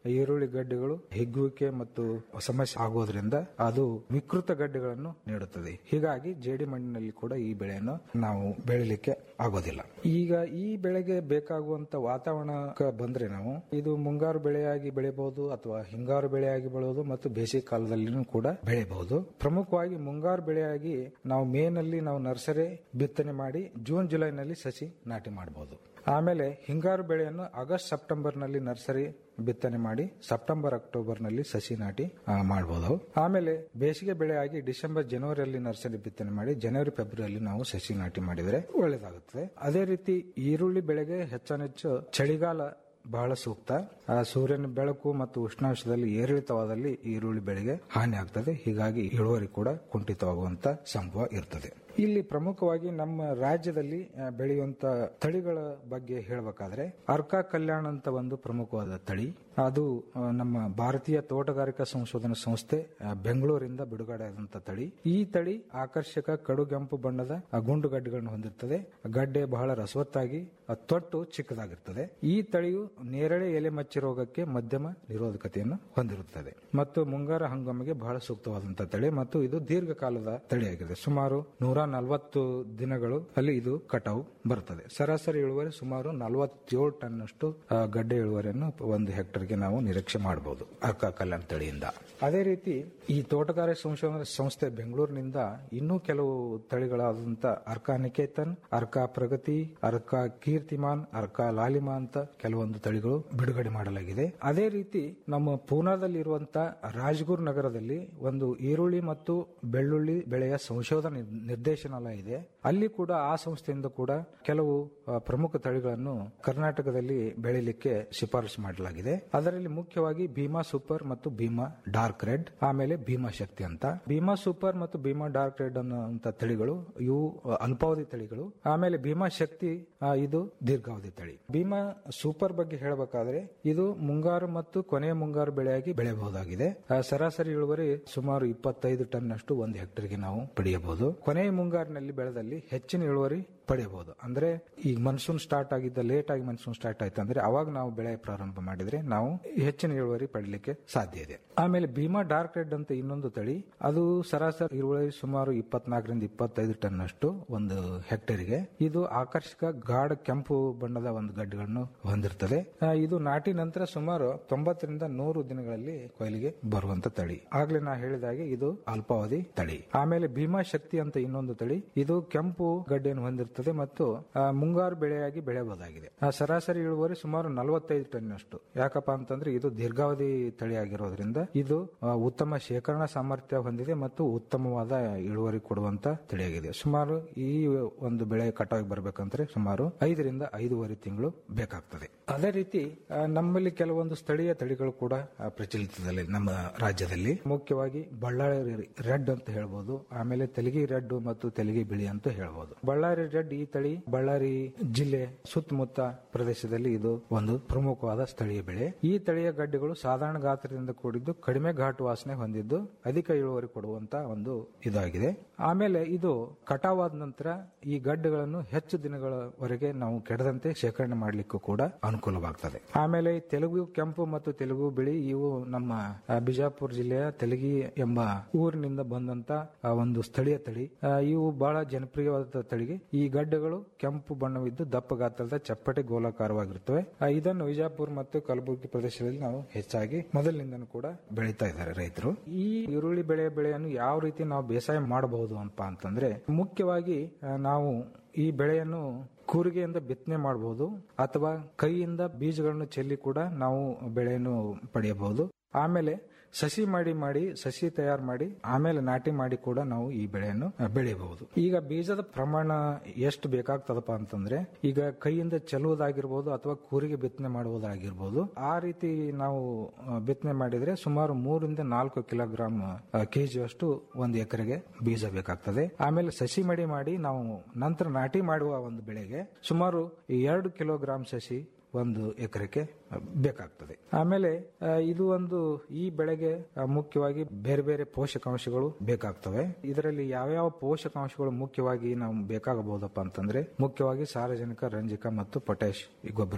ಈರುಳ್ಳಿ ಗಡ್ಡೆಗಳು ಹಿಗ್ಗುವಿಕೆ ಮತ್ತು ಸಮಸ್ಯೆ ಆಗೋದ್ರಿಂದ ಅದು ವಿಕೃತ ಗಡ್ಡೆಗಳನ್ನು ನೀಡುತ್ತದೆ ಹೀಗಾಗಿ ಜೇಡಿ ಮಣ್ಣಿನಲ್ಲಿ ಕೂಡ ಈ ಬೆಳೆಯನ್ನು ನಾವು ಬೆಳಿಲಿಕ್ಕೆ ಆಗೋದಿಲ್ಲ ಈಗ ಈ ಬೆಳೆಗೆ ಬೇಕಾಗುವಂತ ವಾತಾವರಣಕ್ಕೆ ಬಂದ್ರೆ ನಾವು ಇದು ಮುಂಗಾರು ಬೆಳೆಯಾಗಿ ಬೆಳೆಯಬಹುದು ಅಥವಾ ಹಿಂಗಾರು ಬೆಳೆಯಾಗಿ ಬೆಳೆಯಬಹುದು ಮತ್ತು ಬೇಸಿಗೆ ಕಾಲದಲ್ಲಿನೂ ಕೂಡ ಬೆಳೆಯಬಹುದು ಪ್ರಮುಖವಾಗಿ ಮುಂಗಾರು ಬೆಳೆಯಾಗಿ ನಾವು ಮೇ ನಲ್ಲಿ ನಾವು ನರ್ಸರಿ ಬಿತ್ತನೆ ಮಾಡಿ ಜೂನ್ ಜುಲೈನಲ್ಲಿ ಸಸಿ ನಾಟಿ ಮಾಡಬಹುದು ಆಮೇಲೆ ಹಿಂಗಾರು ಬೆಳೆಯನ್ನು ಆಗಸ್ಟ್ ಸೆಪ್ಟೆಂಬರ್ ನಲ್ಲಿ ನರ್ಸರಿ ಬಿತ್ತನೆ ಮಾಡಿ ಸೆಪ್ಟೆಂಬರ್ ಅಕ್ಟೋಬರ್ ನಲ್ಲಿ ಸಸಿ ನಾಟಿ ಮಾಡಬಹುದು ಆಮೇಲೆ ಬೇಸಿಗೆ ಬೆಳೆಯಾಗಿ ಡಿಸೆಂಬರ್ ಜನವರಿಯಲ್ಲಿ ನರ್ಸರಿ ಬಿತ್ತನೆ ಮಾಡಿ ಜನವರಿ ಫೆಬ್ರವರಿಯಲ್ಲಿ ನಾವು ಸಸಿ ನಾಟಿ ಮಾಡಿದರೆ ಒಳ್ಳೆಯದಾಗುತ್ತದೆ ಅದೇ ರೀತಿ ಈರುಳ್ಳಿ ಬೆಳೆಗೆ ಹೆಚ್ಚಾನೆಚ್ಚು ಚಳಿಗಾಲ ಬಹಳ ಸೂಕ್ತ ಆ ಸೂರ್ಯನ ಬೆಳಕು ಮತ್ತು ಉಷ್ಣಾಂಶದಲ್ಲಿ ಏರಿಳಿತವಾದಲ್ಲಿ ಈರುಳ್ಳಿ ಬೆಳೆಗೆ ಹಾನಿ ಆಗ್ತದೆ ಹೀಗಾಗಿ ಇಳುವರಿ ಕೂಡ ಕುಂಠಿತವಾಗುವಂತ ಸಂಭವ ಇರ್ತದೆ ಇಲ್ಲಿ ಪ್ರಮುಖವಾಗಿ ನಮ್ಮ ರಾಜ್ಯದಲ್ಲಿ ಆ, ಬೆಳೆಯುವಂತ ತಳಿಗಳ ಬಗ್ಗೆ ಹೇಳಬೇಕಾದ್ರೆ ಅರ್ಕಾ ಕಲ್ಯಾಣ ಅಂತ ಒಂದು ಪ್ರಮುಖವಾದ ತಳಿ ಅದು ಆ, ನಮ್ಮ ಭಾರತೀಯ ತೋಟಗಾರಿಕಾ ಸಂಶೋಧನಾ ಸಂಸ್ಥೆ ಆ, ಬೆಂಗಳೂರಿಂದ ಬಿಡುಗಡೆ ಆದಂತ ತಳಿ ಈ ತಳಿ ಆಕರ್ಷಕ ಕಡುಗೆಂಪು ಬಣ್ಣದ ಆ, ಗುಂಡು ಗಡ್ಡೆಗಳನ್ನು ಹೊಂದಿರುತ್ತದೆ ಗಡ್ಡೆ ಬಹಳ ರಸವತ್ತಾಗಿ ಆ, ತೊಟ್ಟು ಚಿಕ್ಕದಾಗಿರ್ತದೆ ಈ ತಳಿಯು ನೇರಳೆ ಎಲೆ ಮಚ್ಚಿ ರೋಗಕ್ಕೆ ಮಧ್ಯಮ ನಿರೋಧಕತೆಯನ್ನು ಹೊಂದಿರುತ್ತದೆ ಮತ್ತು ಮುಂಗಾರ ಹಂಗಾಮಿಗೆ ಬಹಳ ಸೂಕ್ತವಾದಂತಹ ತಳಿ ಮತ್ತು ಇದು ದೀರ್ಘಕಾಲದ ತಳಿಯಾಗಿದೆ ಸುಮಾರು ನೂರ ನಲವತ್ತು ದಿನಗಳು ಅಲ್ಲಿ ಇದು ಕಟಾವು ಬರುತ್ತದೆ ಸರಾಸರಿ ಇಳುವರಿ ಸುಮಾರು ನಲವತ್ತೇಳು ಟನ್ ಅಷ್ಟು ಆ, ಗಡ್ಡೆ ಇಳುವರಿಯನ್ನು ಒಂದು ಹೆಕ್ಟರ್ಗೆ ನಾವು ನಿರೀಕ್ಷೆ ಮಾಡಬಹುದು ಅರ್ಕಾ ಕಲ್ಯಾಣ ತಳಿಯಿಂದ ಅದೇ ರೀತಿ ಈ ತೋಟಗಾರಿಕೆ ಸಂಶೋಧನಾ ಸಂಸ್ಥೆ ಬೆಂಗಳೂರಿನಿಂದ ಇನ್ನೂ ಕೆಲವು ತಳಿಗಳಾದಂತ ಅರ್ಕಾ ನಿಕೇತನ್ ಅರ್ಕಾ ಪ್ರಗತಿ ಅರ್ಕಾ ಕೀರ್ತಿಮಾನ್ ಅರ್ಕಾ ಲಾಲಿಮಾ ಅಂತ ಕೆಲವೊಂದು ತಳಿಗಳು ಬಿಡುಗಡೆ ಮಾಡಲಾಗಿದೆ ಅದೇ ರೀತಿ ನಮ್ಮ ಪೂನಾದಲ್ಲಿರುವಂತ ರಾಜ್ಗುರ್ ನಗರದಲ್ಲಿ ಒಂದು ಈರುಳ್ಳಿ ಮತ್ತು ಬೆಳ್ಳುಳ್ಳಿ ಬೆಳೆಯ ಸಂಶೋಧನಾ ನಿರ್- ನಿರ್ದೇಶನಾಲಯ ಇದೆ ಅಲ್ಲಿ ಕೂಡ ಆ ಸಂಸ್ಥೆಯಿಂದ ಕೂಡ ಕೆಲವು ಆ, ಪ್ರಮುಖ ತಳಿಗಳನ್ನು ಕರ್ನಾಟಕದಲ್ಲಿ ಬೆಳಿಲಿಕ್ಕೆ ಶಿಫಾರಸು ಮಾಡಲಾಗಿದೆ ಅದರಲ್ಲಿ ಮುಖ್ಯವಾಗಿ ಭೀಮಾ ಸೂಪರ್ ಮತ್ತು ಭೀಮಾ ಡಾರ್ಕ್ ರೆಡ್ ಆಮೇಲೆ ಭೀಮಾ ಶಕ್ತಿ ಅಂತ ಭೀಮಾ ಸೂಪರ್ ಮತ್ತು ಭೀಮಾ ಡಾರ್ಕ್ ರೆಡ್ ಅನ್ನುವಂತ ತಳಿಗಳು ಇವು ಆ, ಅಲ್ಪಾವಧಿ ತಳಿಗಳು ಆಮೇಲೆ ಭೀಮಾ ಶಕ್ತಿ ಆ, ಇದು ದೀರ್ಘಾವಧಿ ತಳಿ ಭೀಮಾ ಸೂಪರ್ ಬಗ್ಗೆ ಹೇಳಬೇಕಾದ್ರೆ ಇದು ಮುಂಗಾರು ಮತ್ತು ಕೊನೆಯ ಮುಂಗಾರು ಬೆಳೆಯಾಗಿ ಬೆಳೆಯಬಹುದಾಗಿದೆ ಆ, ಸರಾಸರಿ ಇಳುವರಿ ಸುಮಾರು ಇಪ್ಪತ್ತೈದು ಟನ್ ಅಷ್ಟು ಒಂದು ಹೆಕ್ಟರ್ಗೆ ನಾವು ಪಡೆಯಬಹುದು ಕೊನೆಯ ಮುಂಗಾರಿನಲ್ಲಿ ಬೆಳೆದಲ್ಲಿ ಹೆಚ್ಚಿನ ಇಳುವರಿ ಪಡೆಯಬಹುದು ಅಂದ್ರೆ ಈಗ ಮನ್ಸೂನ್ ಸ್ಟಾರ್ಟ್ ಆಗಿದ್ದ ಲೇಟ್ ಆಗಿ ಮನ್ಸೂನ್ ಸ್ಟಾರ್ಟ್ ಆಯ್ತು ಅಂದ್ರೆ ಅವಾಗ ನಾವು ಬೆಳೆ ಪ್ರಾರಂಭ ಮಾಡಿದ್ರೆ ನಾವು ಹೆಚ್ಚಿನ ಇಳುವರಿ ಪಡಲಿಕ್ಕೆ ಸಾಧ್ಯ ಇದೆ ಆಮೇಲೆ ಭೀಮಾ ಡಾರ್ಕ್ ರೆಡ್ ಅಂತ ಇನ್ನೊಂದು ತಳಿ ಅದು ಸರಾಸರಿ ಇಳುವರಿ ಸುಮಾರು ಇಪ್ಪತ್ನಾಲ್ಕರಿಂದ ಇಪ್ಪತ್ತೈದು ಟನ್ ಅಷ್ಟು ಒಂದು ಹೆಕ್ಟೇರ್ಗೆ ಇದು ಆಕರ್ಷಕ ಗಾಢ ಕೆಂಪು ಬಣ್ಣದ ಒಂದು ಗಡ್ಡೆಗಳನ್ನು ಹೊಂದಿರ್ತದೆ ಆ, ಇದು ನಾಟಿ ನಂತರ ಸುಮಾರು ತೊಂಬತ್ತರಿಂದ ನೂರು ದಿನಗಳಲ್ಲಿ ಕೊಯ್ಲಿಗೆ ಬರುವಂತ ತಳಿ ಆಗ್ಲೇ ನಾ ಹೇಳಿದ ಹಾಗೆ ಇದು ಅಲ್ಪಾವಧಿ ತಳಿ ಆಮೇಲೆ ಭೀಮಾ ಶಕ್ತಿ ಅಂತ ಇನ್ನೊಂದು ತಳಿ ಇದು ಕೆಂಪು ಗಡ್ಡೆಯನ್ನು ಹೊಂದಿರುತ್ತದೆ ಮತ್ತು ಆ, ಮುಂಗಾರು ಬೆಳೆಯಾಗಿ ಬೆಳೆಯಬಹುದಾಗಿದೆ ಆ, ಸರಾಸರಿ ಇಳುವರಿ ಸುಮಾರು ನಲವತ್ತೈದು ಟನ್ ಅಷ್ಟು ಯಾಕಪ್ಪ ಅಂತಂದ್ರೆ ಇದು ದೀರ್ಘಾವಧಿ ತಳಿ ಆಗಿರೋದ್ರಿಂದ ಇದು ಆ, ಉತ್ತಮ ಶೇಖರಣಾ ಸಾಮರ್ಥ್ಯ ಹೊಂದಿದೆ ಮತ್ತು ಉತ್ತಮವಾದ ಇಳುವರಿ ಕೊಡುವಂತ ತಳಿಯಾಗಿದೆ ಸುಮಾರು ಈ ಒಂದು ಬೆಳೆ ಕಟಾವಿಗೆ ಬರಬೇಕಂದ್ರೆ ಸುಮಾರು ಐದರಿಂದ ಐದೂವರೆ ತಿಂಗಳು ಬೇಕಾಗ್ತದೆ ಅದೇ ರೀತಿ ಆ, ನಮ್ಮಲ್ಲಿ ಕೆಲವೊಂದು ಸ್ಥಳೀಯ ತಳಿಗಳು ಕೂಡ ಆ, ಪ್ರಚಲಿತದಲ್ಲಿ ನಮ್ಮ ರಾಜ್ಯದಲ್ಲಿ ಮುಖ್ಯವಾಗಿ ಬಳ್ಳಾರಿ ರೆಡ್ ಅಂತ ಹೇಳ್ಬೋದು ಆಮೇಲೆ ತೆಲಗಿ ರೆಡ್ ಮತ್ತು ತೆಲಗಿ ಬಿಳಿ ಅಂತ ಹೇಳ್ಬೋದು ಬಳ್ಳಾರಿ ರೆಡ್ ಈ ತಳಿ ಬಳ್ಳಾರಿ ಜಿಲ್ಲೆ ಸುತ್ತಮುತ್ತ ಪ್ರದೇಶದಲ್ಲಿ ಇದು ಒಂದು ಪ್ರಮುಖವಾದ ಸ್ಥಳೀಯ ಬೆಳೆ ಈ ತಳಿಯ ಗಡ್ಡೆಗಳು ಸಾಧಾರಣ ಗಾತ್ರದಿಂದ ಕೂಡಿದ್ದು ಕಡಿಮೆ ಘಾಟು ವಾಸನೆ ಹೊಂದಿದ್ದು ಅಧಿಕ ಇಳುವರಿ ಕೊಡುವಂತ ಒಂದು ಇದಾಗಿದೆ ಆಮೇಲೆ ಇದು ಕಟಾವಾದ ನಂತರ ಈ ಗಡ್ಡೆಗಳನ್ನು ಹೆಚ್ಚು ದಿನಗಳವರೆಗೆ ನಾವು ಕೆಡದಂತೆ ಶೇಖರಣೆ ಮಾಡಲಿಕ್ಕೂ ಕೂಡ ಅನುಕೂಲವಾಗ್ತದೆ ಆಮೇಲೆ ಈ ತೆಲುಗು ಕೆಂಪು ಮತ್ತು ತೆಲುಗು ಬಿಳಿ ಇವು ನಮ್ಮ ಆ, ಬಿಜಾಪುರ ಜಿಲ್ಲೆಯ ತೆಲಗಿ ಎಂಬ ಊರಿನಿಂದ ಬಂದಂತ ಆ, ಒಂದು ಸ್ಥಳೀಯ ತಳಿ ಆ, ಇವು ಬಹಳ ಜನಪ್ರಿಯವಾದ ತಳಿಗೆ ಈ ಗಡ್ಡೆಗಳು ಕೆಂಪು ಬಣ್ಣವಿದ್ದು ದಪ್ಪ ಗಾತ್ರದ ಚಪ್ಪಟೆ ಗೋಲಾಕಾರವಾಗಿರುತ್ತವೆ ಆ, ಇದನ್ನು ವಿಜಾಪುರ ಮತ್ತು ಕಲಬುರಗಿ ಪ್ರದೇಶದಲ್ಲಿ ನಾವು ಹೆಚ್ಚಾಗಿ ಮೊದಲಿನಿಂದನೂ ಕೂಡ ಬೆಳೀತಾ ಇದ್ದಾರೆ ರೈತರು ಈ ಈರುಳ್ಳಿ ಬೆಳೆ ಬೆಳೆಯನ್ನು ಯಾವ ರೀತಿ ನಾವು ಬೇಸಾಯ ಮಾಡಬಹುದು ಅಂತ ಅಂತಂದ್ರೆ ಮುಖ್ಯವಾಗಿ ಆ, ನಾವು ಈ ಬೆಳೆಯನ್ನು ಕೂರಿಗೆಯಿಂದ ಬಿತ್ತನೆ ಮಾಡಬಹುದು ಅಥವಾ ಕೈಯಿಂದ ಬೀಜಗಳನ್ನು ಚೆಲ್ಲಿ ಕೂಡ ನಾವು ಬೆಳೆಯನ್ನು ಪಡೆಯಬಹುದು ಆಮೇಲೆ ಸಸಿ ಮಾಡಿ ಮಾಡಿ ಸಸಿ ತಯಾರು ಮಾಡಿ ಆಮೇಲೆ ನಾಟಿ ಮಾಡಿ ಕೂಡ ನಾವು ಈ ಬೆಳೆಯನ್ನು ಆ, ಬೆಳೆಯಬಹುದು ಈಗ ಬೀಜದ ಪ್ರಮಾಣ ಎಷ್ಟು ಬೇಕಾಗ್ತದಪ್ಪ ಅಂತಂದ್ರೆ ಈಗ ಕೈಯಿಂದ ಚೆಲ್ಲುವುದಾಗಿರ್ಬೋದು ಅಥವಾ ಕೂರಿಗೆ ಬಿತ್ತನೆ ಮಾಡುವುದಾಗಿರ್ಬೋದು ಆ ರೀತಿ ನಾವು ಆ, ಬಿತ್ತನೆ ಮಾಡಿದ್ರೆ ಸುಮಾರು ಮೂರಿಂದ ನಾಲ್ಕು ಕಿಲೋಗ್ರಾಮ್ ಕೆಜಿ ಅಷ್ಟು ಒಂದು ಎಕರೆಗೆ ಬೀಜ ಬೇಕಾಗ್ತದೆ ಆಮೇಲೆ ಸಸಿ ಮಡಿ ಮಾಡಿ ನಾವು ನಂತರ ನಾಟಿ ಮಾಡುವ ಒಂದು ಬೆಳೆಗೆ ಸುಮಾರು ಎರಡು ಕಿಲೋಗ್ರಾಮ್ ಸಸಿ ಒಂದು ಎಕರೆಗೆ ಬೇಕಾಗ್ತದೆ ಆಮೇಲೆ ಆ, ಇದು ಒಂದು ಈ ಬೆಳೆಗೆ ಆ, ಮುಖ್ಯವಾಗಿ ಬೇರೆ ಬೇರೆ ಪೋಷಕಾಂಶಗಳು ಬೇಕಾಗ್ತವೆ ಇದರಲ್ಲಿ ಯಾವ್ಯಾವ ಪೋಷಕಾಂಶಗಳು ಮುಖ್ಯವಾಗಿ ನಾವು ಬೇಕಾಗಬಹುದಪ್ಪ ಅಂತಂದ್ರೆ ಮುಖ್ಯವಾಗಿ ಸಾರಜನಕ ರಂಜಕ ಮತ್ತು ಪೊಟ್ಯಾಶ್ ಈ ಗೊಬ್ಬರಗಳು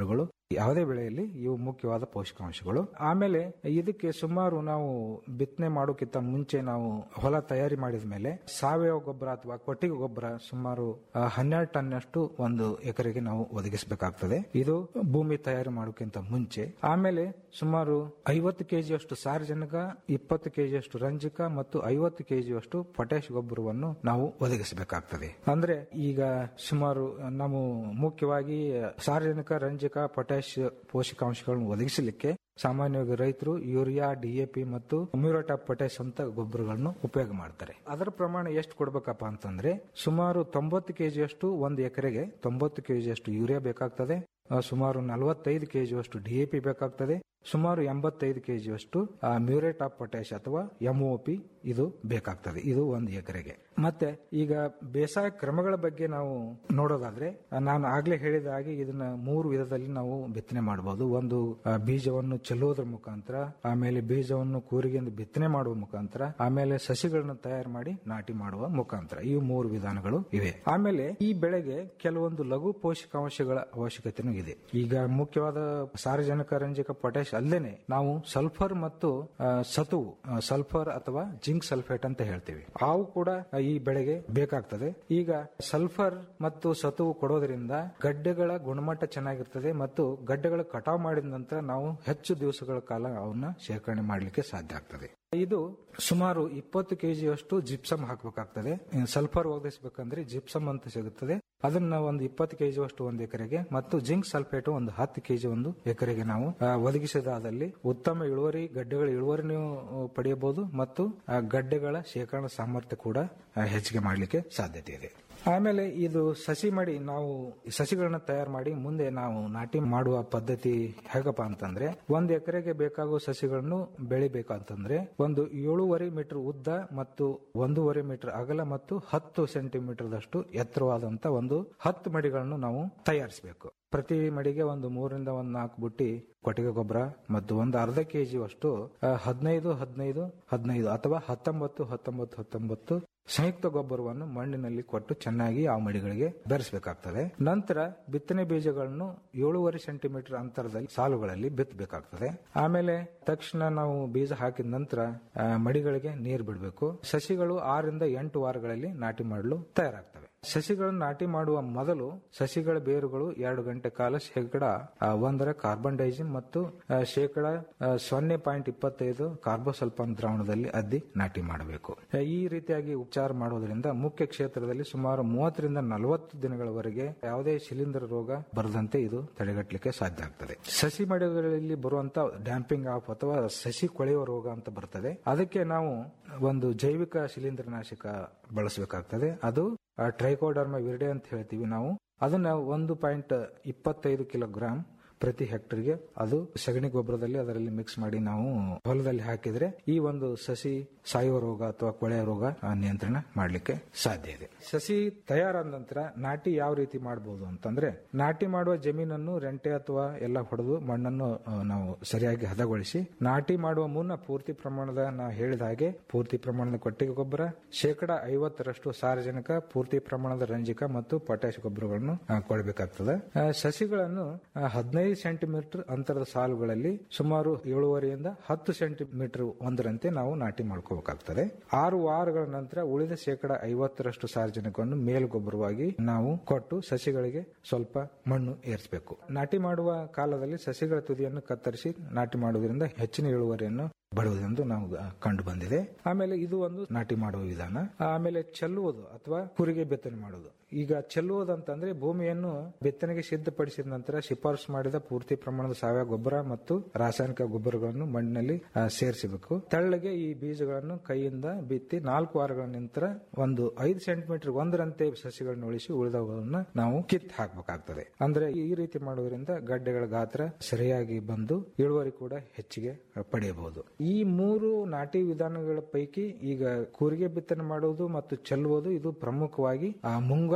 ಯಾವುದೇ ಬೆಳೆಯಲ್ಲಿ ಇವು ಮುಖ್ಯವಾದ ಪೋಷಕಾಂಶಗಳು ಆಮೇಲೆ ಇದಕ್ಕೆ ಸುಮಾರು ನಾವು ಬಿತ್ತನೆ ಮಾಡೋಕ್ಕಿಂತ ಮುಂಚೆ ನಾವು ಹೊಲ ತಯಾರಿ ಮಾಡಿದ ಮೇಲೆ ಸಾವಯವ ಗೊಬ್ಬರ ಅಥವಾ ಕೊಟ್ಟಿಗೆ ಗೊಬ್ಬರ ಸುಮಾರು ಆ, ಹನ್ನೆರಡು ಟನ್ನಷ್ಟು ಒಂದು ಎಕರೆಗೆ ನಾವು ಒದಗಿಸಬೇಕಾಗ್ತದೆ ಇದು ಭೂಮಿ ತಯಾರಿ ಮಾಡೋಕ್ಕಿಂತ ಮುಂಚೆ ಆಮೇಲೆ ಸುಮಾರು ಐವತ್ತು ಕೆಜಿಯಷ್ಟು ಸಾರಜನಕ ಇಪ್ಪತ್ತು ಕೆಜಿಯಷ್ಟು ರಂಜಕ ಮತ್ತು ಐವತ್ತು ಕೆಜಿಯಷ್ಟು ಪೊಟ್ಯಾಶ್ ಗೊಬ್ಬರವನ್ನು ನಾವು ಒದಗಿಸಬೇಕಾಗ್ತದೆ ಅಂದ್ರೆ ಈಗ ಸುಮಾರು ನಾವು ಮುಖ್ಯವಾಗಿ ಸಾರಜನಕ ರಂಜಕ ಪೊಟ್ಯಾಶ್ ಪೋಷಕಾಂಶಗಳನ್ನು ಒದಗಿಸಲಿಕ್ಕೆ ಸಾಮಾನ್ಯವಾಗಿ ರೈತರು ಯೂರಿಯಾ ಡಿಎಪಿ ಮತ್ತು ಮ್ಯೂರೇಟ್ ಆಫ್ ಪೊಟ್ಯಾಶ್ ಅಂತ ಗೊಬ್ಬರಗಳನ್ನು ಉಪಯೋಗ ಮಾಡ್ತಾರೆ ಅದರ ಪ್ರಮಾಣ ಎಷ್ಟು ಕೊಡ್ಬೇಕಪ್ಪ ಅಂತಂದ್ರೆ ಸುಮಾರು ತೊಂಬತ್ತು ಕೆಜಿಯಷ್ಟು ಒಂದು ಎಕರೆಗೆ ತೊಂಬತ್ತು ಕೆಜಿಯಷ್ಟು ಯೂರಿಯಾ ಬೇಕಾಗ್ತದೆ ಆ, ಸುಮಾರು ನಲವತ್ತೈದು ಕೆಜಿಯಷ್ಟು ಡಿಎಪಿ ಬೇಕಾಗ್ತದೆ ಸುಮಾರು ಎಂಬತ್ತೈದು ಕೆಜಿಯಷ್ಟು ಮ್ಯೂರೇಟ್ ಆಫ್ ಪೊಟ್ಯಾಶ್ ಅಥವಾ ಎಂಒಪಿ ಇದು ಬೇಕಾಗ್ತದೆ ಇದು ಒಂದು ಎಕರೆಗೆ ಮತ್ತೆ ಈಗ ಬೇಸಾಯ ಕ್ರಮಗಳ ಬಗ್ಗೆ ನಾವು ನೋಡೋದಾದ್ರೆ ಆ, ನಾನು ಆಗ್ಲೇ ಹೇಳಿದ ಹಾಗೆ ಇದನ್ನ ಮೂರು ವಿಧದಲ್ಲಿ ನಾವು ಬಿತ್ತನೆ ಮಾಡಬಹುದು ಒಂದು ಆ, ಬೀಜವನ್ನು ಚೆಲ್ಲುವುದರ ಮುಖಾಂತರ ಆಮೇಲೆ ಬೀಜವನ್ನು ಕೂರಿಗೆಂದು ಬಿತ್ತನೆ ಮಾಡುವ ಮುಖಾಂತರ ಆಮೇಲೆ ಸಸಿಗಳನ್ನು ತಯಾರು ಮಾಡಿ ನಾಟಿ ಮಾಡುವ ಮುಖಾಂತರ ಈ ಮೂರು ವಿಧಾನಗಳು ಇವೆ ಆಮೇಲೆ ಈ ಬೆಳೆಗೆ ಕೆಲವೊಂದು ಲಘು ಪೋಷಕಾಂಶಗಳ ಅವಶ್ಯಕತೆನೂ ಇದೆ ಈಗ ಮುಖ್ಯವಾದ ಸಾರಜನಕ ರಂಜಕ ಪೊಟ್ಯಾಶ್ ಅಲ್ಲದೆ ನಾವು ಸಲ್ಫರ್ ಮತ್ತು ಆ, ಸತುವು ಆ, ಸಲ್ಫರ್ ಅಥವಾ ಜಿಂಕ್ ಸಲ್ಫೇಟ್ ಅಂತ ಹೇಳ್ತೀವಿ ಅವು ಕೂಡ ಈ ಬೆಳೆಗೆ ಬೇಕಾಗ್ತದೆ ಈಗ ಸಲ್ಫರ್ ಮತ್ತು ಸತುವು ಕೊಡೋದ್ರಿಂದ ಗಡ್ಡೆಗಳ ಗುಣಮಟ್ಟ ಚೆನ್ನಾಗಿರ್ತದೆ ಮತ್ತು ಗಡ್ಡೆಗಳ ಕಟಾವು ಮಾಡಿದ ನಂತರ ನಾವು ಹೆಚ್ಚು ದಿವಸಗಳ ಕಾಲ ಅವನ್ನ ಶೇಖರಣೆ ಮಾಡಲಿಕ್ಕೆ ಸಾಧ್ಯ ಆಗ್ತದೆ ಇದು ಸುಮಾರು ಇಪ್ಪತ್ತು ಕೆಜಿಯಷ್ಟು ಜಿಪ್ಸಮ್ ಹಾಕಬೇಕಾಗ್ತದೆ ಸಲ್ಫರ್ ಒದಗಿಸಬೇಕಂದ್ರೆ ಜಿಪ್ಸಮ್ ಅಂತ ಸಿಗುತ್ತದೆ ಅದನ್ನ ಒಂದು ಇಪ್ಪತ್ತು ಕೆಜಿ ಅಷ್ಟು ಒಂದು ಎಕರೆಗೆ ಮತ್ತು ಜಿಂಕ್ ಸಲ್ಫೇಟ್ ಒಂದು ಹತ್ತು ಕೆಜಿ ಒಂದು ಎಕರೆಗೆ ನಾವು ಆ, ಒದಗಿಸಿದಾದಲ್ಲಿ ಉತ್ತಮ ಇಳುವರಿ ಗಡ್ಡೆಗಳ ಇಳುವರಿ ನೀವು ಆ, ಪಡೆಯಬಹುದು ಮತ್ತು ಆ ಗಡ್ಡೆಗಳ ಶೇಖರಣಾ ಸಾಮರ್ಥ್ಯ ಕೂಡ ಆ, ಹೆಚ್ಚಿಗೆ ಮಾಡಲಿಕ್ಕೆ ಸಾಧ್ಯತೆ ಇದೆ ಆಮೇಲೆ ಇದು ಸಸಿ ಮಾಡಿ ನಾವು ಸಸಿಗಳನ್ನ ತಯಾರು ಮಾಡಿ ಮುಂದೆ ನಾವು ನಾಟಿ ಮಾಡುವ ಪದ್ಧತಿ ಹೇಗಪ್ಪ ಅಂತಂದ್ರೆ ಒಂದು ಎಕರೆಗೆ ಬೇಕಾಗುವ ಸಸಿಗಳನ್ನು ಬೆಳಿಬೇಕಂತಂದ್ರೆ ಒಂದು ಏಳೂವರೆ ಮೀಟರ್ ಉದ್ದ ಮತ್ತು ಒಂದೂವರೆ ಮೀಟರ್ ಅಗಲ ಮತ್ತು ಹತ್ತು ಸೆಂಟಿಮೀಟರ್ ದಷ್ಟು ಎತ್ತರವಾದಂತ ಒಂದು ಹತ್ತು ಮಡಿಗಳನ್ನು ನಾವು ತಯಾರಿಸಬೇಕು ಪ್ರತಿ ಮಡಿಗೆ ಒಂದು ಮೂರರಿಂದ ಒಂದು ನಾಲ್ಕು ಬುಟ್ಟಿ ಕೊಟ್ಟಿಗೆ ಗೊಬ್ಬರ ಮತ್ತು ಒಂದು ಅರ್ಧ ಕೆಜಿ ಅಷ್ಟು ಆ, ಹದಿನೈದು ಹದಿನೈದು ಹದಿನೈದು ಅಥವಾ ಹತ್ತೊಂಬತ್ತು ಹತ್ತೊಂಬತ್ತು ಹತ್ತೊಂಬತ್ತು ಸಂಯುಕ್ತ ಗೊಬ್ಬರವನ್ನು ಮಣ್ಣಿನಲ್ಲಿ ಕೊಟ್ಟು ಚೆನ್ನಾಗಿ ಆ ಮಡಿಗಳಿಗೆ ಬೆರೆಸಬೇಕಾಗ್ತದೆ ನಂತರ ಬಿತ್ತನೆ ಬೀಜಗಳನ್ನು ಏಳೂವರೆ ಸೆಂಟಿಮೀಟರ್ ಅಂತರದಲ್ಲಿ ಸಾಲುಗಳಲ್ಲಿ ಬಿತ್ತಬೇಕಾಗ್ತದೆ ಆಮೇಲೆ ತಕ್ಷಣ ನಾವು ಬೀಜ ಹಾಕಿದ ನಂತರ ಆ, ಮಡಿಗಳಿಗೆ ನೀರು ಬಿಡಬೇಕು ಸಸಿಗಳು ಆರರಿಂದ ಎಂಟು ವಾರಗಳಲ್ಲಿ ನಾಟಿ ಮಾಡಲು ತಯಾರಾಗ್ತವೆ ಸಸಿಗಳನ್ನು ನಾಟಿ ಮಾಡುವ ಮೊದಲು ಸಸಿಗಳ ಬೇರುಗಳು ಎರಡು ಗಂಟೆ ಕಾಲ ಶೇಕಡ ಆ, ಒಂದರ ಕಾರ್ಬನ್ ಡೈಜಿನ್ ಮತ್ತು ಆ, ಶೇಕಡ ಆ, ಸೊನ್ನೆ ಪಾಯಿಂಟ್ ಇಪ್ಪತ್ತೈದು ಕಾರ್ಬೋಸಲ್ಫಾನ್ ದ್ರಾವಣದಲ್ಲಿ ಅದ್ದಿ ನಾಟಿ ಮಾಡಬೇಕು ಆ, ಈ ರೀತಿಯಾಗಿ ಉಪಚಾರ ಮಾಡೋದ್ರಿಂದ ಮುಖ್ಯ ಕ್ಷೇತ್ರದಲ್ಲಿ ಸುಮಾರು ಮೂವತ್ತರಿಂದ ನಲವತ್ತು ದಿನಗಳವರೆಗೆ ಯಾವುದೇ ಶಿಲೀಂಧ್ರ ರೋಗ ಬರದಂತೆ ಇದು ತಡೆಗಟ್ಟಲಿಕ್ಕೆ ಸಾಧ್ಯ ಆಗ್ತದೆ ಸಸಿ ಮಡಿಗಳಲ್ಲಿ ಬರುವಂತ ಡ್ಯಾಂಪಿಂಗ್ ಆಫ್ ಅಥವಾ ಸಸಿ ಕೊಳೆಯುವ ರೋಗ ಅಂತ ಬರ್ತದೆ ಅದಕ್ಕೆ ನಾವು ಒಂದು ಜೈವಿಕ ಶಿಲೀಂಧ್ರನಾಶಕ ಬಳಸಬೇಕಾಗ್ತದೆ ಅದು ಟ್ರೈಕೋಡರ್ಮ ವಿರ್ಡೆ ಅಂತ ಹೇಳ್ತೀವಿ ನಾವು ಅದನ್ನ ಒಂದು ಪಾಯಿಂಟ್ ಇಪ್ಪತ್ತೈದು ಕಿಲೋಗ್ರಾಂ ಪ್ರತಿ ಹೆಕ್ಟರ್ಗೆ ಅದು ಸಗಣಿ ಗೊಬ್ಬರದಲ್ಲಿ ಅದರಲ್ಲಿ ಮಿಕ್ಸ್ ಮಾಡಿ ನಾವು ಹೊಲದಲ್ಲಿ ಹಾಕಿದ್ರೆ ಈ ಒಂದು ಸಸಿ ಸಾಯುವ ರೋಗ ಅಥವಾ ಕೊಳೆಯ ರೋಗ ಆ, ನಿಯಂತ್ರಣ ಮಾಡಲಿಕ್ಕೆ ಸಾಧ್ಯ ಇದೆ ಸಸಿ ತಯಾರಾದ ನಂತರ ನಾಟಿ ಯಾವ ರೀತಿ ಮಾಡಬಹುದು ಅಂತಂದ್ರೆ ನಾಟಿ ಮಾಡುವ ಜಮೀನನ್ನು ರೆಂಟೆ ಅಥವಾ ಎಲ್ಲ ಹೊಡೆದು ಮಣ್ಣನ್ನು ಆ, ನಾವು ಸರಿಯಾಗಿ ಹದಗೊಳಿಸಿ ನಾಟಿ ಮಾಡುವ ಮುನ್ನ ಪೂರ್ತಿ ಪ್ರಮಾಣದ ನಾ ಹೇಳಿದ ಹಾಗೆ ಪೂರ್ತಿ ಪ್ರಮಾಣದ ಕೊಟ್ಟಿಗೆ ಗೊಬ್ಬರ ಶೇಕಡ ಐವತ್ತರಷ್ಟು ಸಾರಜನಕ ಪೂರ್ತಿ ಪ್ರಮಾಣದ ರಂಜಕ ಮತ್ತು ಪೊಟ್ಯಾಶ್ ಗೊಬ್ಬರಗಳನ್ನು ಆ, ಕೊಡಬೇಕಾಗ್ತದೆ ಆ, ಸಸಿಗಳನ್ನು ಹದಿನೈದು ಸೆಂಟಿಮೀಟರ್ ಅಂತರದ ಸಾಲುಗಳಲ್ಲಿ ಸುಮಾರು ಏಳುವರೆಯಿಂದ ಹತ್ತು ಸೆಂಟಿಮೀಟರ್ ಒಂದರಂತೆ ನಾವು ನಾಟಿ ಮಾಡ್ಕೋಬೇಕಾಗ್ತದೆ ಆರು ವಾರಗಳ ನಂತರ ಉಳಿದ ಶೇಕಡ ಐವತ್ತರಷ್ಟು ಸಾರಜನಕವನ್ನು ಮೇಲ್ಗೊಬ್ಬರವಾಗಿ ನಾವು ಕೊಟ್ಟು ಸಸಿಗಳಿಗೆ ಸ್ವಲ್ಪ ಮಣ್ಣು ಏರಿಸಬೇಕು ನಾಟಿ ಮಾಡುವ ಕಾಲದಲ್ಲಿ ಸಸಿಗಳ ತುದಿಯನ್ನು ಕತ್ತರಿಸಿ ನಾಟಿ ಮಾಡುವುದರಿಂದ ಹೆಚ್ಚಿನ ಇಳುವರಿಯನ್ನು ಬರುವುದೆಂದು ನಾವು ಆ, ಕಂಡು ಬಂದಿದೆ ಆಮೇಲೆ ಇದು ಒಂದು ನಾಟಿ ಮಾಡುವ ವಿಧಾನ ಆಮೇಲೆ ಚೆಲ್ಲುವುದು ಅಥವಾ ಕುರಿಗೆ ಬಿತ್ತನೆ ಮಾಡುವುದು ಈಗ ಚೆಲ್ಲುವುದು ಅಂತಂದ್ರೆ ಭೂಮಿಯನ್ನು ಬಿತ್ತನೆಗೆ ಸಿದ್ಧಪಡಿಸಿದ ನಂತರ ಶಿಫಾರಸು ಮಾಡಿದ ಪೂರ್ತಿ ಪ್ರಮಾಣದ ಸಾವಯವ ಗೊಬ್ಬರ ಮತ್ತು ರಾಸಾಯನಿಕ ಗೊಬ್ಬರಗಳನ್ನು ಮಣ್ಣಿನಲ್ಲಿ ಆ, ಸೇರಿಸಬೇಕು ತೆಳ್ಳಗೆ ಈ ಬೀಜಗಳನ್ನು ಕೈಯಿಂದ ಬಿತ್ತಿ ನಾಲ್ಕು ವಾರಗಳ ನಂತರ ಒಂದು ಐದು ಸೆಂಟಿಮೀಟರ್ ಒಂದರಂತೆ ಸಸಿಗಳನ್ನು ಉಳಿಸಿ ಉಳಿದವುಗಳನ್ನ ನಾವು ಕಿತ್ ಹಾಕಬೇಕಾಗ್ತದೆ ಅಂದ್ರೆ ಈ ರೀತಿ ಮಾಡುವುದರಿಂದ ಗಡ್ಡೆಗಳ ಗಾತ್ರ ಸರಿಯಾಗಿ ಬಂದು ಇಳುವರಿ ಕೂಡ ಹೆಚ್ಚಿಗೆ ಪಡೆಯಬಹುದು ಈ ಮೂರು ನಾಟಿ ವಿಧಾನಗಳ ಪೈಕಿ ಈಗ ಕೂರಿಗೆ ಬಿತ್ತನೆ ಮಾಡುವುದು ಮತ್ತು ಚೆಲ್ಲುವುದು ಇದು ಪ್ರಮುಖವಾಗಿ ಆ ಮುಂಗಾರು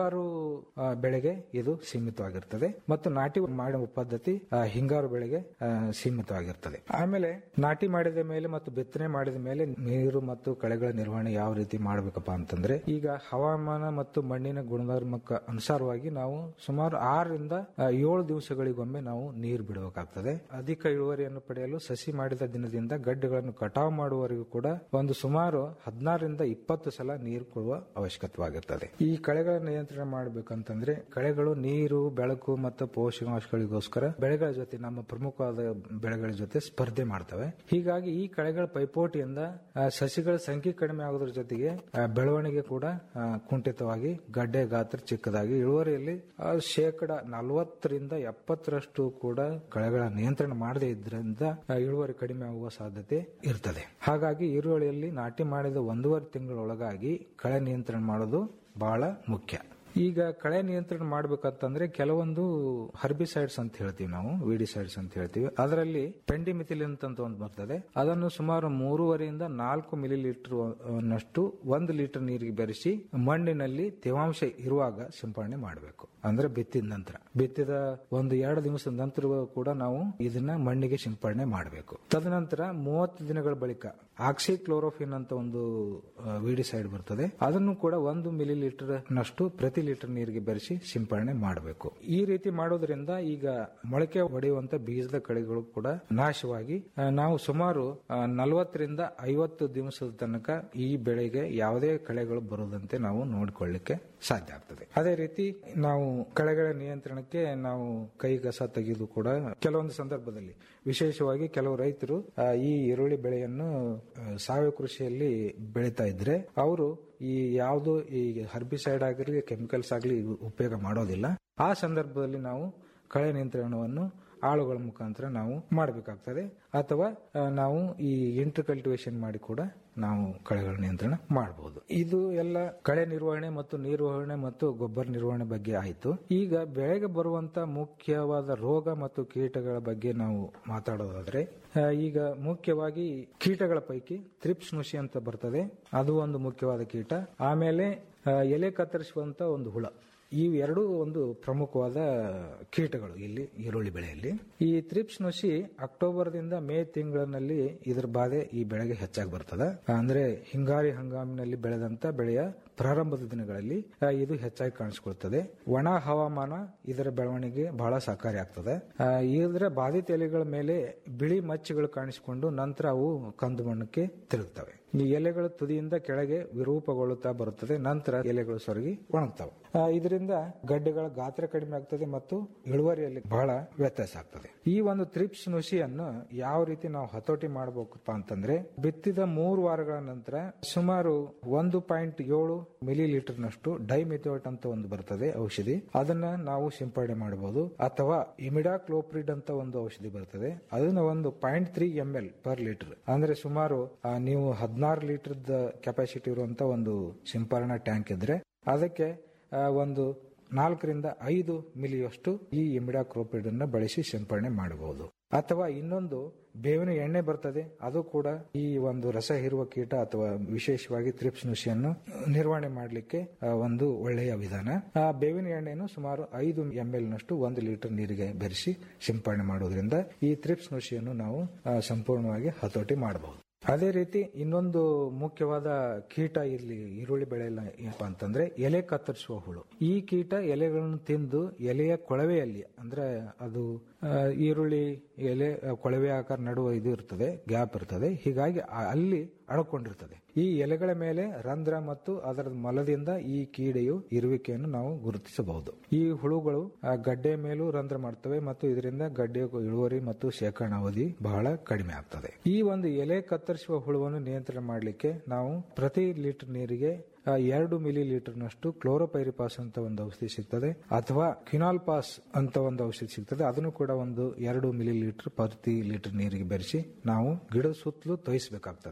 ಮುಂಗಾರು ಆ, ಬೆಳೆಗೆ ಇದು ಸೀಮಿತವಾಗಿರ್ತದೆ ಮತ್ತು ನಾಟಿ ಮಾಡುವ ಪದ್ಧತಿ ಆ, ಹಿಂಗಾರು ಬೆಳೆಗೆ ಆ, ಸೀಮಿತವಾಗಿರ್ತದೆ ಆಮೇಲೆ ನಾಟಿ ಮಾಡಿದ ಮೇಲೆ ಮತ್ತು ಬಿತ್ತನೆ ಮಾಡಿದ ಮೇಲೆ ನೀರು ಮತ್ತು ಕಳೆಗಳ ನಿರ್ವಹಣೆ ಯಾವ ರೀತಿ ಮಾಡಬೇಕಪ್ಪ ಅಂತಂದ್ರೆ ಈಗ ಹವಾಮಾನ ಮತ್ತು ಮಣ್ಣಿನ ಗುಣಧರ್ಮಕ್ಕೆ ಅನುಸಾರವಾಗಿ ನಾವು ಸುಮಾರು ಆರರಿಂದ ಆ, ಏಳು ದಿವಸಗಳಿಗೊಮ್ಮೆ ನಾವು ನೀರು ಬಿಡಬೇಕಾಗ್ತದೆ ಅಧಿಕ ಇಳುವರಿಯನ್ನು ಪಡೆಯಲು ಸಸಿ ಮಾಡಿದ ದಿನದಿಂದ ಗಡ್ಡೆಗಳನ್ನು ಕಟಾವು ಮಾಡುವವರೆಗೂ ಕೂಡ ಒಂದು ಸುಮಾರು ಹದಿನಾರರಿಂದ ಇಪ್ಪತ್ತು ಸಲ ನೀರು ಕೊಡುವ ಅವಶ್ಯಕತೆವಾಗಿರ್ತದೆ ಈ ಕಳೆಗಳ ನಿಯಂತ್ರಣ ಮಾಡಬೇಕಂತಂದ್ರೆ ಕಳೆಗಳು ನೀರು ಬೆಳಕು ಮತ್ತು ಪೋಷಕಾಂಶಗಳಿಗೋಸ್ಕರ ಬೆಳೆಗಳ ಜೊತೆ ನಮ್ಮ ಪ್ರಮುಖವಾದ ಬೆಳೆಗಳ ಜೊತೆ ಸ್ಪರ್ಧೆ ಮಾಡ್ತವೆ ಹೀಗಾಗಿ ಈ ಕಳೆಗಳ ಪೈಪೋಟಿಯಿಂದ ಆ, ಸಸಿಗಳ ಸಂಖ್ಯೆ ಕಡಿಮೆ ಆಗೋದ್ರ ಜೊತೆಗೆ ಆ, ಬೆಳವಣಿಗೆ ಕೂಡ ಆ, ಕುಂಠಿತವಾಗಿ ಗಡ್ಡೆ ಗಾತ್ರ ಚಿಕ್ಕದಾಗಿ ಇಳುವರಿಯಲ್ಲಿ ಆ, ಶೇಕಡ ನಲವತ್ತರಿಂದ ಎಪ್ಪತ್ತರಷ್ಟು ಕೂಡ ಕಳೆಗಳ ನಿಯಂತ್ರಣ ಮಾಡದೇ ಇದ್ರಿಂದ ಆ, ಇಳುವರಿ ಕಡಿಮೆ ಆಗುವ ಸಾಧ್ಯತೆ ಇರ್ತದೆ ಹಾಗಾಗಿ ಈರುಳ್ಳಿಯಲ್ಲಿ ನಾಟಿ ಮಾಡಿದ ಒಂದೂವರೆ ತಿಂಗಳೊಳಗಾಗಿ ಕಳೆ ನಿಯಂತ್ರಣ ಮಾಡೋದು ಬಹಳ ಮುಖ್ಯ ಈಗ ಕಳೆ ನಿಯಂತ್ರಣ ಮಾಡ್ಬೇಕಂತಂದ್ರೆ ಕೆಲವೊಂದು ಹರ್ಬಿಸೈಡ್ಸ್ ಅಂತ ಹೇಳ್ತೀವಿ ನಾವು ವಿಡಿಸೈಡ್ಸ್ ಅಂತ ಹೇಳ್ತೀವಿ ಅದರಲ್ಲಿ ಪೆಂಡಿಮಿಥಿಲಿನ್ ಅಂತ ಒಂದು ಬರ್ತದೆ ಅದನ್ನು ಸುಮಾರು ಮೂರುವರೆಯಿಂದ ನಾಲ್ಕು ಮಿಲಿ ಲೀಟರ್ ನಷ್ಟು ಒಂದು ಲೀಟರ್ ನೀರಿಗೆ ಬೆರೆಸಿ ಮಣ್ಣಿನಲ್ಲಿ ತೇವಾಂಶ ಇರುವಾಗ ಸಿಂಪಡಣೆ ಮಾಡಬೇಕು ಅಂದ್ರೆ ಬಿತ್ತಿದ ನಂತರ ಬಿತ್ತಿದ ಒಂದು ಎರಡು ದಿವಸದ ನಂತರ ಕೂಡ ನಾವು ಇದನ್ನ ಮಣ್ಣಿಗೆ ಸಿಂಪಡಣೆ ಮಾಡಬೇಕು ತದನಂತರ ಮೂವತ್ತು ದಿನಗಳ ಬಳಿಕ ಆಕ್ಸಿಕ್ಲೋರೋಫಿನ್ ಅಂತ ಒಂದು ವಿಡಿಸೈಡ್ ಬರ್ತದೆ ಅದನ್ನು ಕೂಡ ಒಂದು ಮಿಲಿ ಲೀಟರ್ ನಷ್ಟು ಪ್ರತಿ ಲೀಟರ್ ನೀರಿಗೆ ಬೆರೆಸಿ ಸಿಂಪಡಣೆ ಮಾಡಬೇಕು ಈ ರೀತಿ ಮಾಡೋದ್ರಿಂದ ಈಗ ಮೊಳಕೆ ಹೊಡೆಯುವಂತ ಬೀಜದ ಕಳೆಗಳು ಕೂಡ ನಾಶವಾಗಿ ಆ, ನಾವು ಸುಮಾರು ನಲವತ್ತರಿಂದ ಐವತ್ತು ದಿವಸದ ತನಕ ಈ ಬೆಳೆಗೆ ಯಾವುದೇ ಕಳೆಗಳು ಬರುವುದಂತೆ ನಾವು ನೋಡಿಕೊಳ್ಳಿಕ್ಕೆ ಸಾಧ್ಯ ಆಗ್ತದೆ ಅದೇ ರೀತಿ ನಾವು ಕಳೆಗಳ ನಿಯಂತ್ರಣಕ್ಕೆ ನಾವು ಕೈ ಕಸ ತೆಗೆದು ಕೂಡ ಕೆಲವೊಂದು ಸಂದರ್ಭದಲ್ಲಿ ವಿಶೇಷವಾಗಿ ಕೆಲವು ರೈತರು ಆ, ಈ ಈರುಳ್ಳಿ ಬೆಳೆಯನ್ನು ಆ, ಸಾವಯವ ಕೃಷಿಯಲ್ಲಿ ಬೆಳೀತಾ ಇದ್ರೆ ಅವರು ಈ ಯಾವುದು ಈ ಹರ್ಬಿಸೈಡ್ ಆಗಿರಲಿ ಕೆಮಿಕಲ್ಸ್ ಆಗಲಿ ಉಪಯೋಗ ಮಾಡೋದಿಲ್ಲ ಆ ಸಂದರ್ಭದಲ್ಲಿ ನಾವು ಕಳೆ ನಿಯಂತ್ರಣವನ್ನು ಆಳುಗಳ ಮುಖಾಂತರ ನಾವು ಮಾಡಬೇಕಾಗ್ತದೆ ಅಥವಾ ಆ, ನಾವು ಈ ಇಂಟರ್ ಕಲ್ಟಿವೇಶನ್ ಮಾಡಿ ಕೂಡ ನಾವು ಕಳೆಗಳ ನಿಯಂತ್ರಣ ಮಾಡಬಹುದು ಇದು ಎಲ್ಲ ಕಳೆ ನಿರ್ವಹಣೆ ಮತ್ತು ನಿರ್ವಹಣೆ ಮತ್ತು ಗೊಬ್ಬರ ನಿರ್ವಹಣೆ ಬಗ್ಗೆ ಆಯಿತು ಈಗ ಬೆಳೆಗೆ ಬರುವಂತ ಮುಖ್ಯವಾದ ರೋಗ ಮತ್ತು ಕೀಟಗಳ ಬಗ್ಗೆ ನಾವು ಮಾತಾಡೋದಾದ್ರೆ ಆ, ಈಗ ಮುಖ್ಯವಾಗಿ ಕೀಟಗಳ ಪೈಕಿ ತ್ರಿಪ್ಸ್ ನುಷಿ ಅಂತ ಬರ್ತದೆ ಅದು ಒಂದು ಮುಖ್ಯವಾದ ಕೀಟ ಆಮೇಲೆ ಆ, ಎಲೆ ಕತ್ತರಿಸುವಂತ ಒಂದು ಹುಳ ಈ ಎರಡು ಒಂದು ಪ್ರಮುಖವಾದ ಕೀಟಗಳು ಇಲ್ಲಿ ಈರುಳ್ಳಿ ಬೆಳೆಯಲ್ಲಿ ಈ ತ್ರಿಪ್ಸ್ ನುಷಿ ಅಕ್ಟೋಬರ್ದಿಂದ ಮೇ ತಿಂಗಳಿನಲ್ಲಿ ಇದರ ಬಾಧೆ ಈ ಬೆಳೆಗೆ ಹೆಚ್ಚಾಗಿ ಬರ್ತದೆ ಅಂದ್ರೆ ಹಿಂಗಾರಿ ಹಂಗಾಮಿನಲ್ಲಿ ಬೆಳೆದಂತ ಬೆಳೆಯ ಪ್ರಾರಂಭದ ದಿನಗಳಲ್ಲಿ ಆ, ಇದು ಹೆಚ್ಚಾಗಿ ಕಾಣಿಸಿಕೊಳ್ತದೆ ಒಣ ಹವಾಮಾನ ಇದರ ಬೆಳವಣಿಗೆ ಬಹಳ ಸಹಕಾರಿ ಆಗ್ತದೆ ಆ, ಇದರ ಬಾಧಿತ ಎಲೆಗಳ ಮೇಲೆ ಬಿಳಿ ಮಚ್ಚೆಗಳು ಕಾಣಿಸಿಕೊಂಡು ನಂತರ ಅವು ಕಂದು ಬಣ್ಣಕ್ಕೆ ತಿರುಗ್ತವೆ ಈ ಎಲೆಗಳು ತುದಿಯಿಂದ ಕೆಳಗೆ ವಿರೂಪಗೊಳ್ಳುತ್ತಾ ಬರುತ್ತದೆ ನಂತರ ಎಲೆಗಳು ಸೊರಗಿ ಒಣಗ್ತವೆ ಆ, ಇದರಿಂದ ಗಡ್ಡೆಗಳ ಗಾತ್ರ ಕಡಿಮೆ ಆಗ್ತದೆ ಮತ್ತು ಇಳುವರಿಯಲ್ಲಿ ಬಹಳ ವ್ಯತ್ಯಾಸ ಆಗ್ತದೆ ಈ ಒಂದು ತ್ರಿಪ್ಸ್ ನುಷಿಯನ್ನು ಯಾವ ರೀತಿ ನಾವು ಹತೋಟಿ ಮಾಡಬೇಕಪ್ಪ ಅಂತಂದ್ರೆ ಬಿತ್ತಿದ ಮೂರು ವಾರಗಳ ನಂತರ ಸುಮಾರು ಒಂದು ಪಾಯಿಂಟ್ ಏಳು ಮಿಲಿ ಲೀಟರ್ ನಷ್ಟು ಡೈಮಿಥೋಟ್ ಅಂತ ಒಂದು ಬರ್ತದೆ ಔಷಧಿ ಅದನ್ನ ನಾವು ಸಿಂಪಡಣೆ ಮಾಡಬಹುದು ಅಥವಾ ಇಮಿಡಾಕ್ಲೋಪ್ರಿಡ್ ಅಂತ ಒಂದು ಔಷಧಿ ಬರ್ತದೆ ಅದನ್ನ ಒಂದು point three M L per litre ಅಂದ್ರೆ ಸುಮಾರು ಆ, ನೀವು ಹದಿನಾರು ಲೀಟರ್ ಕೆಪಾಸಿಟಿ ಇರುವಂತ ಒಂದು ಸಿಂಪರಣಾ ಟ್ಯಾಂಕ್ ಇದ್ರೆ ಅದಕ್ಕೆ ಆ, ಒಂದು ನಾಲ್ಕರಿಂದ ಐದು ಮಿಲಿಯಷ್ಟು ಈ ಇಮಿಡಾಕ್ರೋಪಿಡ್ ಅನ್ನ ಬಳಸಿ ಸಿಂಪರಣೆ ಮಾಡಬಹುದು ಅಥವಾ ಇನ್ನೊಂದು ಬೇವಿನ ಎಣ್ಣೆ ಬರ್ತದೆ ಅದು ಕೂಡ ಈ ಒಂದು ರಸ ಹೀರುವ ಕೀಟ ಅಥವಾ ವಿಶೇಷವಾಗಿ ತ್ರಿಪ್ಸ್ ನುಷಿಯನ್ನು ನಿರ್ವಹಣೆ ಮಾಡಲಿಕ್ಕೆ ಆ, ಒಂದು ಒಳ್ಳೆಯ ವಿಧಾನ ಆ ಬೇವಿನ ಎಣ್ಣೆಯನ್ನು ಸುಮಾರು ಐದು ಎಂ ಎಲ್ ನಷ್ಟು ಒಂದು ಲೀಟರ್ ನೀರಿಗೆ ಬೆರೆಸಿ ಸಿಂಪರಣೆ ಮಾಡೋದ್ರಿಂದ ಈ ತ್ರಿಪ್ಸ್ ನುಷಿಯನ್ನು ನಾವು ಆ, ಸಂಪೂರ್ಣವಾಗಿ ಹತೋಟಿ ಮಾಡಬಹುದು ಅದೇ ರೀತಿ ಇನ್ನೊಂದು ಮುಖ್ಯವಾದ ಕೀಟ ಇಲ್ಲಿ ಈರುಳ್ಳಿ ಬೆಳೆಯಲ್ಲ ಏನಪ್ಪಾ ಅಂತಂದ್ರೆ ಎಲೆ ಕತ್ತರಿಸುವ ಹುಳು ಈ ಕೀಟ ಎಲೆಗಳನ್ನು ತಿಂದು ಎಲೆಯ ಕೊಳವೆಯಲ್ಲಿ ಅಂದ್ರೆ ಅದು ಆ, ಈರುಳ್ಳಿ ಎಲೆ ಆ, ಕೊಳವೆ ಆಕಾರ ನಡುವೆ ಇದು ಇರ್ತದೆ ಗ್ಯಾಪ್ ಇರ್ತದೆ ಹೀಗಾಗಿ ಆ- ಅಲ್ಲಿ ಅಡಕೊಂಡಿರ್ತದೆ ಈ ಎಲೆಗಳ ಮೇಲೆ ರಂಧ್ರ ಮತ್ತು ಅದರ ಮಲದಿಂದ ಈ ಕೀಡೆಯು ಇರುವಿಕೆಯನ್ನು ನಾವು ಗುರುತಿಸಬಹುದು ಈ ಹುಳುಗಳು ಆ ಗಡ್ಡೆ ಮೇಲೂ ರಂಧ್ರ ಮಾಡ್ತವೆ ಮತ್ತು ಇದರಿಂದ ಗಡ್ಡೆಯ ಇಳುವರಿ ಮತ್ತು ಶೇಖರಣಾ ಅವಧಿ ಬಹಳ ಕಡಿಮೆ ಆಗ್ತದೆ ಈ ಒಂದು ಎಲೆ ಕತ್ತರಿಸುವ ಹುಳುವನ್ನು ನಿಯಂತ್ರಣ ಮಾಡಲಿಕ್ಕೆ ನಾವು ಪ್ರತಿ ಲೀಟರ್ ನೀರಿಗೆ ಆ, ಎರಡು ಮಿಲಿ ಲೀಟರ್ ನಷ್ಟು ಕ್ಲೋರೋಪೈರಿಪಾಸ್ ಅಂತ ಒಂದು ಔಷಧಿ ಸಿಗ್ತದೆ ಅಥವಾ ಕ್ವಿನಾಲ್ ಪಾಸ್ ಅಂತ ಒಂದು ಔಷಧಿ ಸಿಗ್ತದೆ ಅದನ್ನು ಕೂಡ ಒಂದು ಎರಡು ಮಿಲಿ ಲೀಟರ್ ಪ್ರತಿ ಲೀಟರ್ ನೀರಿಗೆ ಬೆರೆಸಿ ನಾವು ಗಿಡದ ಸುತ್ತಲೂ ತೋಯಿಸಬೇಕಾಗ್ತದೆ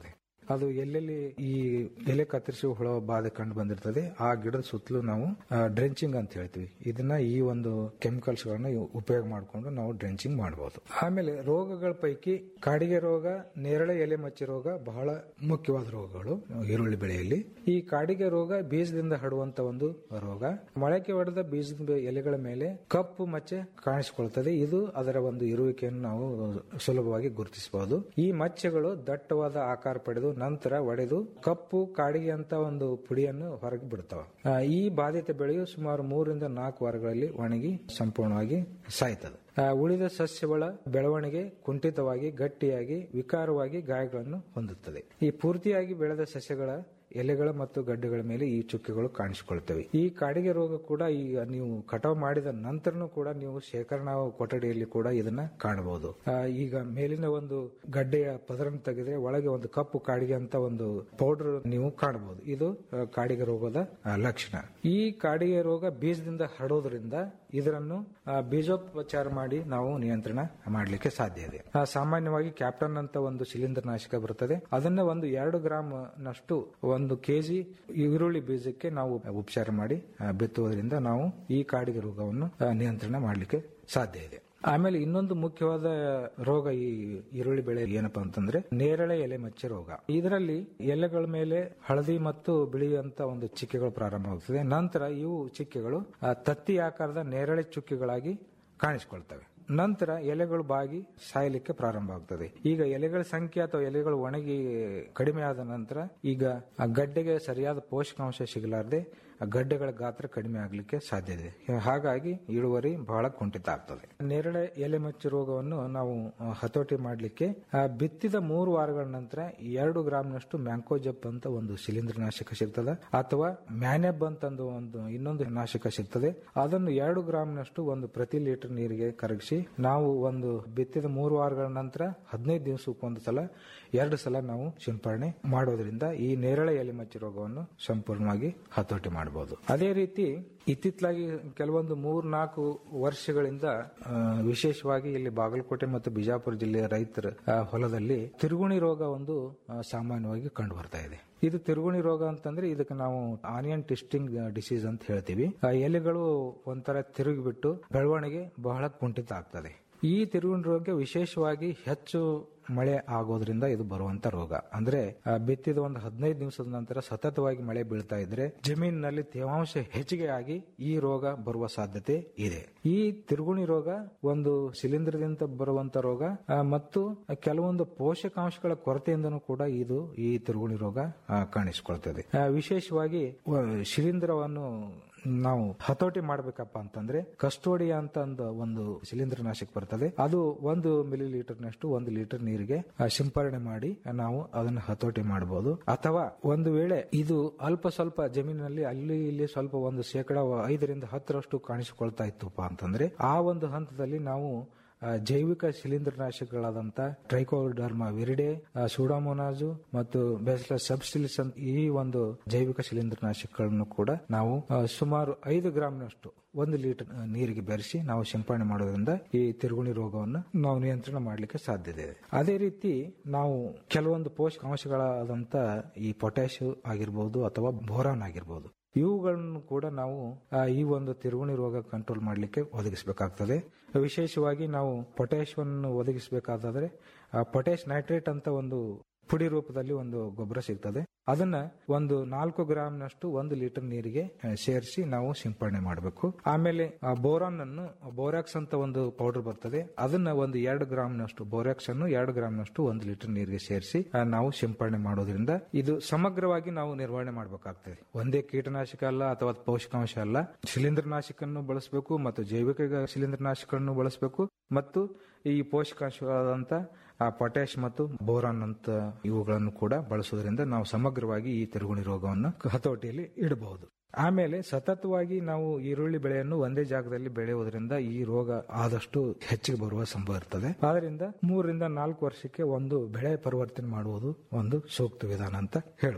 ಅದು ಎಲ್ಲೆಲ್ಲಿ ಈ ಎಲೆ ಕತ್ತರಿಸುವ ಹುಳ ಬಾಧೆ ಕಂಡು ಬಂದಿರ್ತದೆ ಆ ಗಿಡದ ಸುತ್ತಲೂ ನಾವು ಡ್ರೆಂಚಿಂಗ್ ಅಂತ ಹೇಳ್ತೀವಿ ಇದನ್ನ ಈ ಒಂದು ಕೆಮಿಕಲ್ಸ್ ಗಳನ್ನ ಉಪಯೋಗ ಮಾಡಿಕೊಂಡು ನಾವು ಡ್ರೆಂಚಿಂಗ್ ಮಾಡಬಹುದು ಆಮೇಲೆ ರೋಗಗಳ ಪೈಕಿ ಕಾಡಿಗೆ ರೋಗ ನೇರಳೆ ಎಲೆ ಮಚ್ಚೆ ರೋಗ ಬಹಳ ಮುಖ್ಯವಾದ ರೋಗಗಳು ಈರುಳ್ಳಿ ಬೆಳೆಯಲ್ಲಿ ಈ ಕಾಡಿಗೆ ರೋಗ ಬೀಜದಿಂದ ಹರಡುವಂತ ಒಂದು ರೋಗ ಮೊಳಕೆ ಹೊಡೆದ ಬೀಜದ ಎಲೆಗಳ ಮೇಲೆ ಕಪ್ಪು ಮಚ್ಚೆ ಕಾಣಿಸಿಕೊಳ್ತದೆ ಇದು ಅದರ ಒಂದು ಇರುವಿಕೆಯನ್ನು ನಾವು ಸುಲಭವಾಗಿ ಗುರುತಿಸಬಹುದು ಈ ಮಚ್ಚೆಗಳು ದಟ್ಟವಾದ ಆಕಾರ ಪಡೆದು ನಂತರ ಒಡೆದು ಕಪ್ಪು ಕಾಡಿಗೆ ಅಂತ ಒಂದು ಪುಡಿಯನ್ನು ಹೊರಗೆ ಬಿಡ್ತಾವ ಆ, ಈ ಬಾಧಿತ ಬೆಳೆಯು ಸುಮಾರು ಮೂರರಿಂದ ನಾಲ್ಕು ವಾರಗಳಲ್ಲಿ ಒಣಗಿ ಸಂಪೂರ್ಣವಾಗಿ ಸಾಯ್ತದೆ ಆ, ಉಳಿದ ಸಸ್ಯಗಳ ಬೆಳವಣಿಗೆ ಕುಂಠಿತವಾಗಿ ಗಟ್ಟಿಯಾಗಿ ವಿಕಾರವಾಗಿ ಗಾಯಗಳನ್ನು ಹೊಂದುತ್ತದೆ ಈ ಪೂರ್ತಿಯಾಗಿ ಬೆಳೆದ ಸಸ್ಯಗಳ ಎಲೆಗಳ ಮತ್ತು ಗಡ್ಡೆಗಳ ಮೇಲೆ ಈ ಚುಕ್ಕೆಗಳು ಕಾಣಿಸಿಕೊಳ್ತವೆ ಈ ಕಾಡಿಗೆ ರೋಗ ಕೂಡ ಈಗ ನೀವು ಕಟಾವು ಮಾಡಿದ ನಂತರನೂ ಕೂಡ ನೀವು ಶೇಖರಣಾ ಕೊಠಡಿಯಲ್ಲಿ ಕೂಡ ಇದನ್ನ ಕಾಣಬಹುದು ಆ, ಈಗ ಮೇಲಿನ ಒಂದು ಗಡ್ಡೆಯ ಪದರನ್ನು ತೆಗೆದ್ರೆ ಒಳಗೆ ಒಂದು ಕಪ್ಪು ಕಾಡಿಗೆ ಅಂತ ಒಂದು ಪೌಡರ್ ನೀವು ಕಾಣಬಹುದು ಇದು ಆ, ಕಾಡಿಗೆ ರೋಗದ ಆ, ಲಕ್ಷಣ ಈ ಕಾಡಿಗೆ ರೋಗ ಬೀಜದಿಂದ ಹರಡೋದ್ರಿಂದ ಇದರನ್ನು ಆ, ಬೀಜೋಪಚಾರ ಮಾಡಿ ನಾವು ನಿಯಂತ್ರಣ ಮಾಡಲಿಕ್ಕೆ ಸಾಧ್ಯ ಇದೆ ಆ, ಸಾಮಾನ್ಯವಾಗಿ ಕ್ಯಾಪ್ಟನ್ ಅಂತ ಒಂದು ಶಿಲೀಂಧ್ರ ನಾಶಕ ಬರುತ್ತದೆ ಅದನ್ನ ಒಂದು ಎರಡು ಗ್ರಾಮ್ ನಷ್ಟು ಒಂದು ಕೆಜಿ ಈರುಳ್ಳಿ ಬೀಜಕ್ಕೆ ನಾವು ಉಪಚಾರ ಮಾಡಿ ಆ, ಬಿತ್ತುವುದರಿಂದ ನಾವು ಈ ಕಾಡಿಗೆ ರೋಗವನ್ನು ಆ, ನಿಯಂತ್ರಣ ಮಾಡಲಿಕ್ಕೆ ಸಾಧ್ಯ ಇದೆ ಆಮೇಲೆ ಇನ್ನೊಂದು ಮುಖ್ಯವಾದ ರೋಗ ಈ ಈರುಳ್ಳಿ ಬೆಳೆ ಏನಪ್ಪಾ ಅಂತಂದ್ರೆ ನೇರಳೆ ಎಲೆ ಮಚ್ಚೆ ರೋಗ ಇದರಲ್ಲಿ ಎಲೆಗಳ ಮೇಲೆ ಹಳದಿ ಮತ್ತು ಬಿಳಿ ಅಂತ ಒಂದು ಚಿಕ್ಕೆಗಳು ಪ್ರಾರಂಭವಾಗುತ್ತದೆ ನಂತರ ಇವು ಚಿಕ್ಕೆಗಳು ಆ, ತತ್ತಿ ಆಕಾರದ ನೇರಳೆ ಚುಕ್ಕೆಗಳಾಗಿ ಕಾಣಿಸಿಕೊಳ್ತವೆ ನಂತರ ಎಲೆಗಳು ಬಾಗಿ ಸಾಯಲಿಕ್ಕೆ ಪ್ರಾರಂಭ ಆಗ್ತದೆ ಈಗ ಎಲೆಗಳ ಸಂಖ್ಯೆ ಅಥವಾ ಎಲೆಗಳು ಒಣಗಿ ಕಡಿಮೆ ಆದ ನಂತರ ಈಗ ಆ ಗಡ್ಡೆಗೆ ಸರಿಯಾದ ಪೋಷಕಾಂಶ ಸಿಗಲಾರದೆ ಆ ಗಡ್ಡೆಗಳ ಗಾತ್ರ ಕಡಿಮೆ ಆಗಲಿಕ್ಕೆ ಸಾಧ್ಯ ಇದೆ ಹಾಗಾಗಿ ಇಳುವರಿ ಬಹಳ ಕುಂಠಿತ ಆಗ್ತದೆ ನೇರಳೆ ಎಲೆ ಮಚ್ಚು ರೋಗವನ್ನು ನಾವು ಆ, ಹತೋಟಿ ಮಾಡಲಿಕ್ಕೆ ಬಿತ್ತಿದ ಮೂರು ವಾರಗಳ ನಂತರ ಎರಡು ಗ್ರಾಮ್ನಷ್ಟು ಮ್ಯಾಂಕೋಜಪ್ ಅಂತ ಒಂದು ಶಿಲೀಂಧ್ರ ನಾಶಕ ಸಿಗ್ತದೆ ಅಥವಾ ಮ್ಯಾನೆಬ್ ಅಂತ ಒಂದು ಇನ್ನೊಂದು ನಾಶಕ ಸಿಗ್ತದೆ ಅದನ್ನು ಎರಡು ಗ್ರಾಮ್ನಷ್ಟು ಒಂದು ಪ್ರತಿ ಲೀಟರ್ ನೀರಿಗೆ ಕರಗಿಸಿ ನಾವು ಒಂದು ಬಿತ್ತಿದ ಮೂರು ವಾರಗಳ ನಂತರ ಹದಿನೈದು ದಿವಸಕ್ಕೊಂದು ಸಲ ಎರಡು ಸಲ ನಾವು ಸಿಂಪರಣೆ ಮಾಡೋದ್ರಿಂದ ಈ ನೇರಳೆ ಎಲೆ ಮಚ್ಚು ರೋಗವನ್ನು ಸಂಪೂರ್ಣವಾಗಿ ಹತೋಟಿ ಮಾಡಬಹುದು ಅದೇ ರೀತಿ ಇತ್ತಿತ್ತಲಾಗಿ ಕೆಲವೊಂದು ಮೂರ್ ನಾಲ್ಕು ವರ್ಷಗಳಿಂದ ಆ, ವಿಶೇಷವಾಗಿ ಇಲ್ಲಿ ಬಾಗಲಕೋಟೆ ಮತ್ತು ಬಿಜಾಪುರ ಜಿಲ್ಲೆಯ ರೈತರ ಆ, ಹೊಲದಲ್ಲಿ ತಿರುಗುಣಿ ರೋಗ ಒಂದು ಆ, ಸಾಮಾನ್ಯವಾಗಿ ಕಂಡು ಬರ್ತಾ ಇದೆ ಇದು ತಿರುಗುಣಿ ರೋಗ ಅಂತಂದ್ರೆ ಇದಕ್ಕೆ ನಾವು ಆನಿಯನ್ ಟಿಸ್ಟಿಂಗ್ ಡಿಸೀಸ್ ಅಂತ ಹೇಳ್ತೀವಿ ಆ ಎಲೆಗಳು ಒಂಥರ ತಿರುಗಿಬಿಟ್ಟು ಬೆಳವಣಿಗೆ ಬಹಳ ಕುಂಠಿತ ಆಗ್ತದೆ ಈ ತಿರುಗುಣಿ ರೋಗ ವಿಶೇಷವಾಗಿ ಹೆಚ್ಚು ಮಳೆ ಆಗೋದ್ರಿಂದ ಇದು ಬರುವಂತ ರೋಗ ಅಂದ್ರೆ ಆ, ಬಿತ್ತಿದ ಒಂದು ಹದಿನೈದು ದಿವಸದ ನಂತರ ಸತತವಾಗಿ ಮಳೆ ಬೀಳ್ತಾ ಇದ್ರೆ ಜಮೀನಿನಲ್ಲಿ ತೇವಾಂಶ ಹೆಚ್ಚಿಗೆ ಆಗಿ ಈ ರೋಗ ಬರುವ ಸಾಧ್ಯತೆ ಇದೆ ಈ ತಿರುಗುಣಿ ರೋಗ ಒಂದು ಶಿಲೀಂಧ್ರದಿಂದ ಬರುವಂತ ರೋಗ ಆ, ಮತ್ತು ಕೆಲವೊಂದು ಪೋಷಕಾಂಶಗಳ ಕೊರತೆಯಿಂದನೂ ಕೂಡ ಇದು ಈ ತಿರುಗುಣಿ ರೋಗ ಆ, ಕಾಣಿಸಿಕೊಳ್ತದೆ ಆ, ವಿಶೇಷವಾಗಿ ವ- ಶಿಲೀಂಧ್ರವನ್ನು ನಾವು ಹತೋಟಿ ಮಾಡ್ಬೇಕಪ್ಪ ಅಂತಂದ್ರೆ ಕಸ್ಟೋಡಿಯಾ ಅಂತ ಒಂದು ಒಂದು ಶಿಲೀಂಧ್ರ ನಾಶಕ ಬರ್ತದೆ ಅದು ಒಂದು ಮಿಲಿ ಲೀಟರ್ ನಷ್ಟು ಒಂದು ಲೀಟರ್ ನೀರಿಗೆ ಆ, ಸಿಂಪರಣೆ ಮಾಡಿ ನಾವು ಅದನ್ನು ಹತೋಟಿ ಮಾಡಬಹುದು ಅಥವಾ ಒಂದು ವೇಳೆ ಇದು ಅಲ್ಪ ಸ್ವಲ್ಪ ಜಮೀನಿನಲ್ಲಿ ಅಲ್ಲಿ ಇಲ್ಲಿ ಸ್ವಲ್ಪ ಒಂದು ಶೇಕಡ ಐದರಿಂದ ಹತ್ತರಷ್ಟು ಕಾಣಿಸಿಕೊಳ್ತಾ ಇತ್ತುಪ್ಪ ಅಂತಂದ್ರೆ ಆ ಒಂದು ಹಂತದಲ್ಲಿ ನಾವು ಆ, ಜೈವಿಕ ಶಿಲೀಂಧ್ರನಾಶಕಗಳಾದಂತ ಟ್ರೈಕೋಡರ್ಮ ವಿರಿಡೆ ಸೂಡಾಮೋನಾಜು ಮತ್ತು ಬೆಸ್ಲಸ್ ಸಬ್ಸ್ಟಿಲಿಸ್ ಅಂತ ಈ ಒಂದು ಜೈವಿಕ ಶಿಲೀಂಧ್ರನಾಶಕಗಳನ್ನು ಕೂಡ ನಾವು ಆ, ಸುಮಾರು ಐದು ಗ್ರಾಮ್ನಷ್ಟು ಒಂದು ಲೀಟರ್ ಆ, ನೀರಿಗೆ ಬೆರೆಸಿ ನಾವು ಸಿಂಪರಣೆ ಮಾಡೋದ್ರಿಂದ ಈ ತಿರುಗುಣಿ ರೋಗವನ್ನು ನಾವು ನಿಯಂತ್ರಣ ಮಾಡಲಿಕ್ಕೆ ಸಾಧ್ಯತೆ ಇದೆ ಅದೇ ರೀತಿ ನಾವು ಕೆಲವೊಂದು ಪೋಷಕಾಂಶಗಳಾದಂತ ಈ ಪೊಟ್ಯಾಶ್ ಆಗಿರ್ಬೋದು ಅಥವಾ ಬೋರಾನ್ ಆಗಿರ್ಬೋದು ಇವುಗಳನ್ನು ಕೂಡ ನಾವು ಆ, ಈ ಒಂದು ತಿರುಗುಣಿ ರೋಗ ಕಂಟ್ರೋಲ್ ಮಾಡಲಿಕ್ಕೆ ಒದಗಿಸಬೇಕಾಗ್ತದೆ ವಿಶೇಷವಾಗಿ ನಾವು ಪೊಟ್ಯಾಶವನ್ನು ಒದಗಿಸಬೇಕಾದ್ರೆ ಪೊಟ್ಯಾಶ್ ನೈಟ್ರೇಟ್ ಅಂತ ಒಂದು ಪುಡಿ ರೂಪದಲ್ಲಿ ಒಂದು ಗೊಬ್ಬರ ಸಿಗ್ತದೆ ಅದನ್ನ ಒಂದು ನಾಲ್ಕು ಗ್ರಾಮ್ನಷ್ಟು ಒಂದು ಲೀಟರ್ ನೀರಿಗೆ ಆ, ಸೇರಿಸಿ ನಾವು ಸಿಂಪಡಣೆ ಮಾಡಬೇಕು ಆಮೇಲೆ ಆ ಬೋರಾನ್ ಅನ್ನು ಬೋರಾಕ್ಸ್ ಅಂತ ಒಂದು ಪೌಡರ್ ಬರ್ತದೆ ಅದನ್ನ ಒಂದು ಎರಡು ಗ್ರಾಮ್ನಷ್ಟು ಬೋರಾಕ್ಸ್ ಅನ್ನು ಎರಡು ಗ್ರಾಮ್ನಷ್ಟು ಒಂದು ಲೀಟರ್ ನೀರಿಗೆ ಸೇರಿಸಿ ಆ, ನಾವು ಸಿಂಪಡಣೆ ಮಾಡೋದ್ರಿಂದ ಇದು ಸಮಗ್ರವಾಗಿ ನಾವು ನಿರ್ವಹಣೆ ಮಾಡಬೇಕಾಗ್ತದೆ ಒಂದೇ ಕೀಟನಾಶಕ ಅಲ್ಲ ಅಥವಾ ಪೋಷಕಾಂಶ ಅಲ್ಲ ಶಿಲೀಂಧ್ರನಾಶಕನ್ನು ಬಳಸಬೇಕು ಮತ್ತು ಜೈವಿಕ ಶಿಲೀಂಧ್ರನಾಶಕವನ್ನು ಬಳಸಬೇಕು ಮತ್ತು ಈ ಪೋಷಕಾಂಶಗಳಾದಂತ ಆ ಪೊಟ್ಯಾಶ್ ಮತ್ತು ಬೋರಾನ್ ಅಂತ ಇವುಗಳನ್ನು ಕೂಡ ಬಳಸೋದ್ರಿಂದ ನಾವು ಸಮಗ್ರವಾಗಿ ಈ ತಿರುಗುಣಿ ರೋಗವನ್ನು ಹತೋಟಿಯಲ್ಲಿ ಇಡಬಹುದು ಆಮೇಲೆ ಸತತವಾಗಿ ನಾವು ಈರುಳ್ಳಿ ಬೆಳೆಯನ್ನು ಒಂದೇ ಜಾಗದಲ್ಲಿ ಬೆಳೆಯುವುದರಿಂದ ಈ ರೋಗ ಆದಷ್ಟು ಹೆಚ್ಚಿಗೆ ಬರುವ ಸಂಭವ ಇರ್ತದೆ ಆದ್ರಿಂದ ಮೂರರಿಂದ ನಾಲ್ಕು ವರ್ಷಕ್ಕೆ ಒಂದು ಬೆಳೆ ಪರಿವರ್ತನೆ ಮಾಡುವುದು ಒಂದು ಸೂಕ್ತ ವಿಧಾನ ಅಂತ ಹೇಳ್ಬೋದು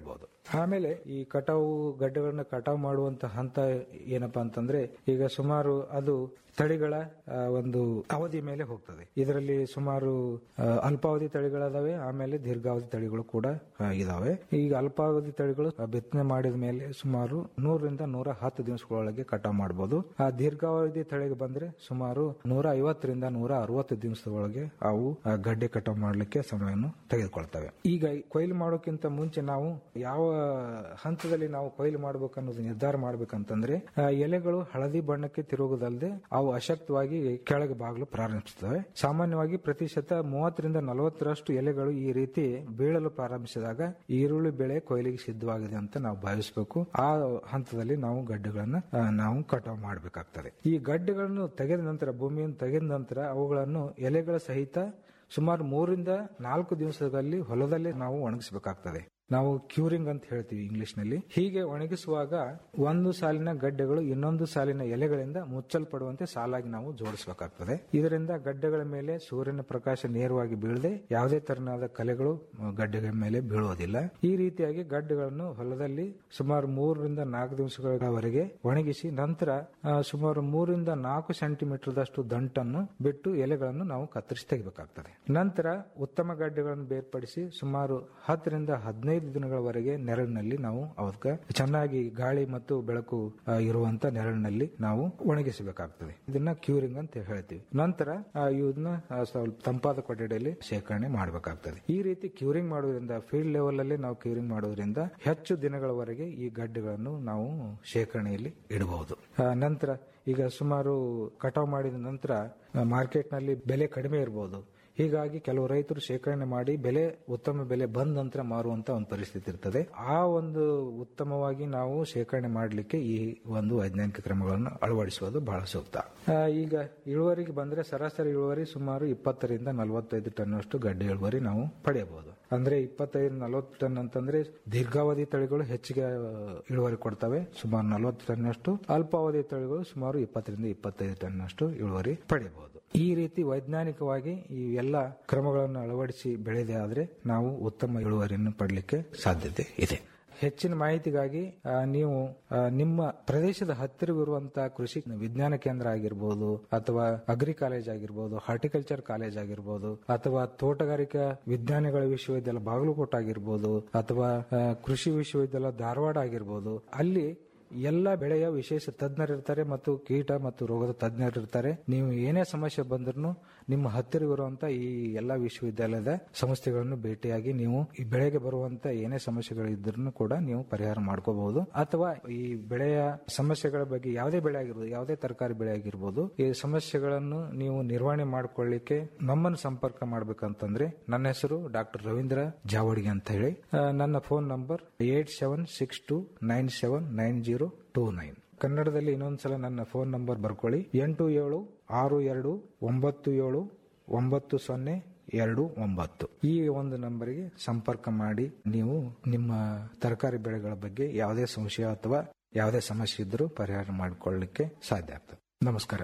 ಆಮೇಲೆ ಈ ಕಟಾವು ಗಡ್ಡೆಗಳನ್ನ ಕಟಾವು ಮಾಡುವಂತ ಹಂತ ಏನಪ್ಪಾ ಅಂತಂದ್ರೆ ಈಗ ಸುಮಾರು ಅದು ತಳಿಗಳ ಆ, ಒಂದು ಅವಧಿ ಮೇಲೆ ಹೋಗ್ತದೆ ಇದರಲ್ಲಿ ಸುಮಾರು ಆ, ಅಲ್ಪಾವಧಿ ತಳಿಗಳದಾವೆ ಆಮೇಲೆ ದೀರ್ಘಾವಧಿ ತಳಿಗಳು ಕೂಡ ಆ, ಇದಾವೆ ಈಗ ಅಲ್ಪಾವಧಿ ತಳಿಗಳು ಆ, ಬಿತ್ತನೆ ಮಾಡಿದ ಮೇಲೆ ಸುಮಾರು ನೂರರಿಂದ ನೂರ ಹತ್ತು ದಿವಸಗಳೊಳಗೆ ಕಟಾವು ಮಾಡಬಹುದು ಆ ದೀರ್ಘಾವಧಿ ತಳಿಗೆ ಬಂದ್ರೆ ಸುಮಾರು ನೂರ ಐವತ್ತರಿಂದ ನೂರ ಅರವತ್ತು ದಿವಸದೊಳಗೆ ಅವು ಆ, ಗಡ್ಡೆ ಕಟಾವು ಮಾಡಲಿಕ್ಕೆ ಸಮಯವನ್ನು ತೆಗೆದುಕೊಳ್ತವೆ ಈಗ ಈ ಕೊಯ್ಲು ಮಾಡೋಕ್ಕಿಂತ ಮುಂಚೆ ನಾವು ಯಾವ ಹಂತದಲ್ಲಿ ನಾವು ಕೊಯ್ಲು ಮಾಡ್ಬೇಕು ಅನ್ನೋದು ನಿರ್ಧಾರ ಮಾಡ್ಬೇಕಂತಂದ್ರೆ ಆ, ಎಲೆಗಳು ಹಳದಿ ಬಣ್ಣಕ್ಕೆ ತಿರುಗುದಲ್ಲದೆ ಅವು ಅಶಕ್ತವಾಗಿ ಕೆಳಗೆ ಬಾಗಲು ಪ್ರಾರಂಭಿಸುತ್ತವೆ ಸಾಮಾನ್ಯವಾಗಿ ಪ್ರತಿಶತ ಮೂವತ್ತರಿಂದ ನಲವತ್ತರಷ್ಟು ಎಲೆಗಳು ಈ ರೀತಿ ಬೀಳಲು ಪ್ರಾರಂಭಿಸಿದಾಗ ಈರುಳ್ಳಿ ಬೆಳೆ ಕೊಯ್ಲಿಗೆ ಸಿದ್ಧವಾಗಿದೆ ಅಂತ ನಾವು ಭಾವಿಸಬೇಕು ಆ ಹಂತದಲ್ಲಿ ನಾವು ಗಡ್ಡೆಗಳನ್ನ ಆ, ನಾವು ಕಟಾವು ಮಾಡಬೇಕಾಗ್ತದೆ ಈ ಗಡ್ಡೆಗಳನ್ನು ತೆಗೆದ ನಂತರ ಭೂಮಿಯನ್ನು ತೆಗೆದ ನಂತರ ಅವುಗಳನ್ನು ಎಲೆಗಳ ಸಹಿತ ಸುಮಾರು ಮೂರಿಂದ ನಾಲ್ಕು ದಿವಸದಲ್ಲಿ ಹೊಲದಲ್ಲಿ ನಾವು ಒಣಗಿಸಬೇಕಾಗ್ತದೆ ನಾವು ಕ್ಯೂರಿಂಗ್ ಅಂತ ಹೇಳ್ತೀವಿ ಇಂಗ್ಲಿಷ್ ನಲ್ಲಿ ಹೀಗೆ ಒಣಗಿಸುವಾಗ ಒಂದು ಸಾಲಿನ ಗಡ್ಡೆಗಳು ಇನ್ನೊಂದು ಸಾಲಿನ ಎಲೆಗಳಿಂದ ಮುಚ್ಚಲ್ಪಡುವಂತೆ ಸಾಲಾಗಿ ನಾವು ಜೋಡಿಸಬೇಕಾಗ್ತದೆ ಇದರಿಂದ ಗಡ್ಡೆಗಳ ಮೇಲೆ ಸೂರ್ಯನ ಪ್ರಕಾಶ ನೇರವಾಗಿ ಬೀಳದೆ ಯಾವುದೇ ತರನಾದ ಕಲೆಗಳು ಆ, ಗಡ್ಡೆಗಳ ಮೇಲೆ ಬೀಳುವುದಿಲ್ಲ ಈ ರೀತಿಯಾಗಿ ಗಡ್ಡೆಗಳನ್ನು ಹೊಲದಲ್ಲಿ ಸುಮಾರು ಮೂರರಿಂದ ನಾಲ್ಕು ದಿವಸಗಳವರೆಗೆ ಒಣಗಿಸಿ ನಂತರ ಆ, ಸುಮಾರು ಮೂರರಿಂದ ನಾಲ್ಕು ಸೆಂಟಿಮೀಟರ್ ದಷ್ಟು ದಂಟನ್ನು ಬಿಟ್ಟು ಎಲೆಗಳನ್ನು ನಾವು ಕತ್ತರಿಸಿ ತೆಗಿಬೇಕಾಗ್ತದೆ ನಂತರ ಉತ್ತಮ ಗಡ್ಡೆಗಳನ್ನು ಬೇರ್ಪಡಿಸಿ ಸುಮಾರು ಹತ್ತರಿಂದ ಹದಿನೈದು ದಿನಗಳವರೆಗೆ ನೆರಳಿನಲ್ಲಿ ನಾವು ಅವಕ್ಕೆ ಚೆನ್ನಾಗಿ ಗಾಳಿ ಮತ್ತು ಬೆಳಕು ಆ, ಇರುವಂತ ನೆರಳಿನಲ್ಲಿ ನಾವು ಒಣಗಿಸಬೇಕಾಗ್ತದೆ ಇದನ್ನ ಕ್ಯೂರಿಂಗ್ ಅಂತ ಹೇಳ್ತೀವಿ ನಂತರ ಆ, ಇದನ್ನ ಆ, ಸ್ವಲ್ಪ ತಂಪಾದ ಕೊಠಡಿಯಲ್ಲಿ ಶೇಖರಣೆ ಮಾಡಬೇಕಾಗ್ತದೆ ಈ ರೀತಿ ಕ್ಯೂರಿಂಗ್ ಮಾಡೋದ್ರಿಂದ ಫೀಲ್ಡ್ ಲೆವೆಲ್ ಅಲ್ಲಿ ನಾವು ಕ್ಯೂರಿಂಗ್ ಮಾಡೋದ್ರಿಂದ ಹೆಚ್ಚು ದಿನಗಳವರೆಗೆ ಈ ಗಡ್ಡೆಗಳನ್ನು ನಾವು ಶೇಖರಣೆಯಲ್ಲಿ ಇಡಬಹುದು ಆ, ನಂತರ ಈಗ ಸುಮಾರು ಕಟಾವು ಮಾಡಿದ ನಂತರ ಮಾರ್ಕೆಟ್ ನಲ್ಲಿ ಬೆಲೆ ಕಡಿಮೆ ಇರಬಹುದು ಹೀಗಾಗಿ ಕೆಲವು ರೈತರು ಶೇಖರಣೆ ಮಾಡಿ ಬೆಲೆ ಉತ್ತಮ ಬೆಲೆ ಬಂದ ನಂತರ ಮಾರುವಂತ ಒಂದು ಪರಿಸ್ಥಿತಿ ಇರ್ತದೆ ಆ ಒಂದು ಉತ್ತಮವಾಗಿ ನಾವು ಶೇಖರಣೆ ಮಾಡಲಿಕ್ಕೆ ಈ ಒಂದು ವೈಜ್ಞಾನಿಕ ಕ್ರಮಗಳನ್ನು ಅಳವಡಿಸುವುದು ಬಹಳ ಸೂಕ್ತ ಆ, ಈಗ ಇಳುವರಿಗೆ ಬಂದ್ರೆ ಸರಾಸರಿ ಇಳುವರಿ ಸುಮಾರು ಇಪ್ಪತ್ತರಿಂದ ನಲವತ್ತೈದು ಟನ್ ಅಷ್ಟು ಗಡ್ಡೆ ಇಳುವರಿ ನಾವು ಪಡೆಯಬಹುದು ಅಂದ್ರೆ ಇಪ್ಪತ್ತೈದು ನಲವತ್ತು ಟನ್ ಅಂತಂದ್ರೆ ದೀರ್ಘಾವಧಿ ತಳಿಗಳು ಹೆಚ್ಚಿಗೆ ಆ, ಇಳುವರಿ ಕೊಡ್ತವೆ ಸುಮಾರು ನಲವತ್ತು ಟನ್ ಅಷ್ಟು ಅಲ್ಪಾವಧಿ ತಳಿಗಳು ಸುಮಾರು ಇಪ್ಪತ್ತರಿಂದ ಇಪ್ಪತ್ತೈದು ಟನ್ ಅಷ್ಟು ಇಳುವರಿ ಪಡೆಯಬಹುದು ಈ ರೀತಿ ವೈಜ್ಞಾನಿಕವಾಗಿ ಈ ಎಲ್ಲ ಕ್ರಮಗಳನ್ನು ಅಳವಡಿಸಿ ಬೆಳೆದೆ ಆದ್ರೆ ನಾವು ಉತ್ತಮ ಇಳುವರಿಯನ್ನು ಪಡಲಿಕ್ಕೆ ಸಾಧ್ಯತೆ ಇದೆ ಹೆಚ್ಚಿನ ಮಾಹಿತಿಗಾಗಿ ಆ, ನೀವು ಆ, ನಿಮ್ಮ ಪ್ರದೇಶದ ಹತ್ತಿರವಿರುವಂತಹ ಕೃಷಿ ವಿಜ್ಞಾನ ಕೇಂದ್ರ ಆಗಿರ್ಬೋದು ಅಥವಾ ಅಗ್ರಿ ಕಾಲೇಜ್ ಆಗಿರ್ಬೋದು ಹಾರ್ಟಿಕಲ್ಚರ್ ಕಾಲೇಜ್ ಆಗಿರ್ಬೋದು ಅಥವಾ ತೋಟಗಾರಿಕಾ ವಿಜ್ಞಾನಿಗಳ ವಿಶ್ವವಿದ್ಯಾಲಯ ಬಾಗಲಕೋಟೆ ಆಗಿರ್ಬೋದು ಅಥವಾ ಆ, ಕೃಷಿ ವಿಶ್ವವಿದ್ಯಾಲಯ ಧಾರವಾಡ ಆಗಿರ್ಬೋದು ಅಲ್ಲಿ ಎಲ್ಲ ಬೆಳೆಯ ವಿಶೇಷ ತಜ್ಞರಿರ್ತಾರೆ ಮತ್ತು ಕೀಟ ಮತ್ತು ರೋಗದ ತಜ್ಞರಿರ್ತಾರೆ ನೀವು ಏನೇ ಸಮಸ್ಯೆ ಬಂದ್ರೂ ನಿಮ್ಮ ಹತ್ತಿರವಿರುವಂತ ಈ ಎಲ್ಲಾ ವಿಶ್ವವಿದ್ಯಾಲಯದ ಸಂಸ್ಥೆಗಳನ್ನು ಭೇಟಿಯಾಗಿ ನೀವು ಈ ಬೆಳೆಗೆ ಬರುವಂತ ಏನೇ ಸಮಸ್ಯೆಗಳು ಇದ್ರೂ ಕೂಡ ನೀವು ಪರಿಹಾರ ಮಾಡ್ಕೋಬಹುದು ಅಥವಾ ಈ ಬೆಳೆಯ ಸಮಸ್ಯೆಗಳ ಬಗ್ಗೆ ಯಾವುದೇ ಬೆಳೆ ಆಗಿರ್ಬೋದು ಯಾವುದೇ ತರಕಾರಿ ಬೆಳೆ ಆಗಿರ್ಬೋದು ಈ ಸಮಸ್ಯೆಗಳನ್ನು ನೀವು ನಿರ್ವಹಣೆ ಮಾಡ್ಕೊಳ್ಳಿಕ್ಕೆ ನಮ್ಮನ್ನು ಸಂಪರ್ಕ ಮಾಡ್ಬೇಕಂತಂದ್ರೆ ನನ್ನ ಹೆಸರು ಡಾಕ್ಟರ್ ರವೀಂದ್ರ ಜಾವಡಿಗೆ ಅಂತ ಹೇಳಿ ಆ, ನನ್ನ phone number eight seven six two nine seven nine zero two nine ಕನ್ನಡದಲ್ಲಿ ಇನ್ನೊಂದ್ಸಲ ನನ್ನ ಫೋನ್ ನಂಬರ್ ಬರ್ಕೊಳ್ಳಿ ಎಂಟು ಏಳು ಆರು ಎರಡು ಒಂಬತ್ತು ಏಳು ಒಂಬತ್ತು ಸೊನ್ನೆ ಎರಡು ಒಂಬತ್ತು ಈ ಒಂದು ನಂಬರಿಗೆ ಸಂಪರ್ಕ ಮಾಡಿ ನೀವು ನಿಮ್ಮ ತರಕಾರಿ ಬೆಳೆಗಳ ಬಗ್ಗೆ ಯಾವುದೇ ಸಂಶಯ ಅಥವಾ ಯಾವುದೇ ಸಮಸ್ಯೆ ಇದ್ರೂ ಪರಿಹಾರ ಮಾಡಿಕೊಳ್ಳಲಿಕ್ಕೆ ಸಾಧ್ಯ ಆಗ್ತದೆ ನಮಸ್ಕಾರ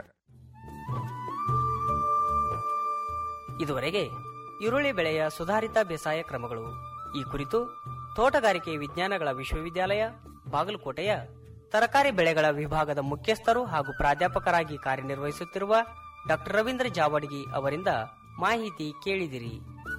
ಇದುವರೆಗೆ ಈರುಳ್ಳಿ ಬೆಳೆಯ ಸುಧಾರಿತ ಬೇಸಾಯ ಕ್ರಮಗಳು ಈ ಕುರಿತು ತೋಟಗಾರಿಕೆ ವಿಜ್ಞಾನಗಳ ವಿಶ್ವವಿದ್ಯಾಲಯ ಬಾಗಲಕೋಟೆಯ ತರಕಾರಿ ಬೆಳೆಗಳ ವಿಭಾಗದ ಮುಖ್ಯಸ್ಥರು ಹಾಗೂ ಪ್ರಾಧ್ಯಾಪಕರಾಗಿ ಕಾರ್ಯನಿರ್ವಹಿಸುತ್ತಿರುವ ಡಾಕ್ಟರ್ ರವೀಂದ್ರ ಜಾವಡಗಿ ಅವರಿಂದ ಮಾಹಿತಿ ಕೇಳಿದಿರಿ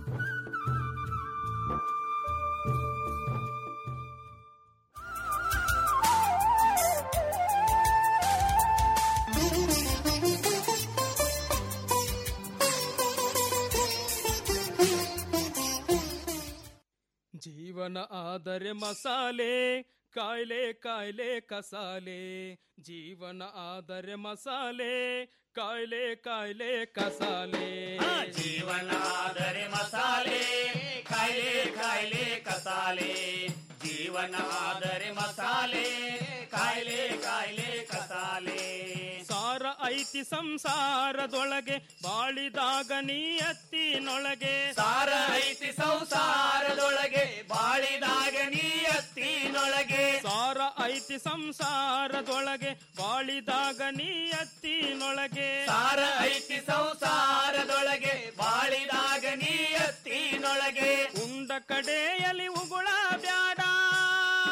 ಜೀವನ ಆದರೆ ಮಸಾಲೆ ಕಾಯಿಲೆ ಕಾಯಿಲೆ ಕಸಾಲೆ ಜೀವನ ಆದರೆ ಮಸಾಲೆ ಕಾಯಿಲೆ ಕಾಯಿಲೆ ಕಸಾಲೆ ಜೀವನ ಆದರೆ ಮಸಾಲೆ ಕಾಯಿಲೆ ಕಾಯಿಲೆ ಕಸಾಲೆ ಜೀವನ ಆದರೆ ಮಸಾಲೆ ಕಾಯಿಲೆ ಕಾಯಿಲೆ ಕಸಾಲೆ ಸಾರ ಐತಿ ಸಂಸಾರದೊಳಗೆ ಬಾಳಿದಾಗ ನೀ ಅತ್ತಿನೊಳಗೆ ಸಾರ ಐತಿ ಸಂಸಾರದೊಳಗೆ ಬಾಳಿದಾಗ ನೀ ಅತ್ತಿನೊಳಗೆ ಸಾರ ಐತಿ ಸಂಸಾರದೊಳಗೆ ಬಾಳಿದಾಗ ನೀ ಅತ್ತಿನೊಳಗೆ ಸಾರ ಐತಿ ಸಂಸಾರದೊಳಗೆ ಬಾಳಿದಾಗ ನೀ ಅತ್ತಿನೊಳಗೆ ಉಂಡ ಕಡೆಯಲ್ಲಿ ಉಗುಳ ಬ್ಯಾಡ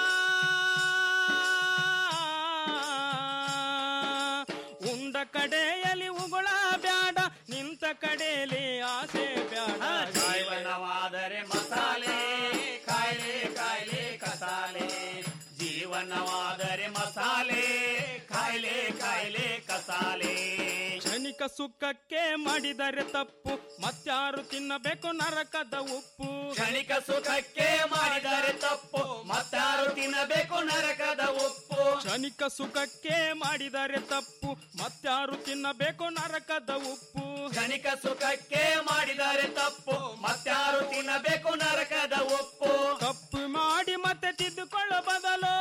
ಮಸಾಲೆ ಆಸೆ ಬ್ಯಾಡ ಜೀವನವಾದರೆ ಮಸಾಲೆ ಕಾಯಿಲೆ ಕಾಯಿಲೆ ಕಸಾಲೆ ಜೀವನವಾದರೆ ಮಸಾಲೆ ಕಾಯಿಲೆ ಕಾಯಿಲೆ ಕಸಾಲೆ ಕ್ಷಣಿಕ ಸುಖಕ್ಕೆ ಮಾಡಿದರೆ ತಪ್ಪು ಮತ್ಯಾರು ತಿನ್ನಬೇಕು ನರಕದ ಉಪ್ಪು ಕ್ಷಣಿಕ ಸುಖಕ್ಕೆ ಮಾಡಿದರೆ ತಪ್ಪು ಮತ್ತಾರು ತಿನ್ನಬೇಕು ನರಕದ ಉಪ್ಪು ಕ್ಷಣಿಕ ಸುಖಕ್ಕೆ ಮಾಡಿದರೆ ತಪ್ಪು ಮತ್ಯಾರು ತಿನ್ನಬೇಕು ನರಕದ ಉಪ್ಪು ಕ್ಷಣಿಕ ಸುಖಕ್ಕೆ ಮಾಡಿದರೆ ತಪ್ಪು ಮತ್ತಾರು ತಿನ್ನಬೇಕು ನರಕದ ಉಪ್ಪು ತಪ್ಪು ಮಾಡಿ ಮತ್ತೆ ತಿದ್ದುಕೊಳ್ಳೋ ಬದಲು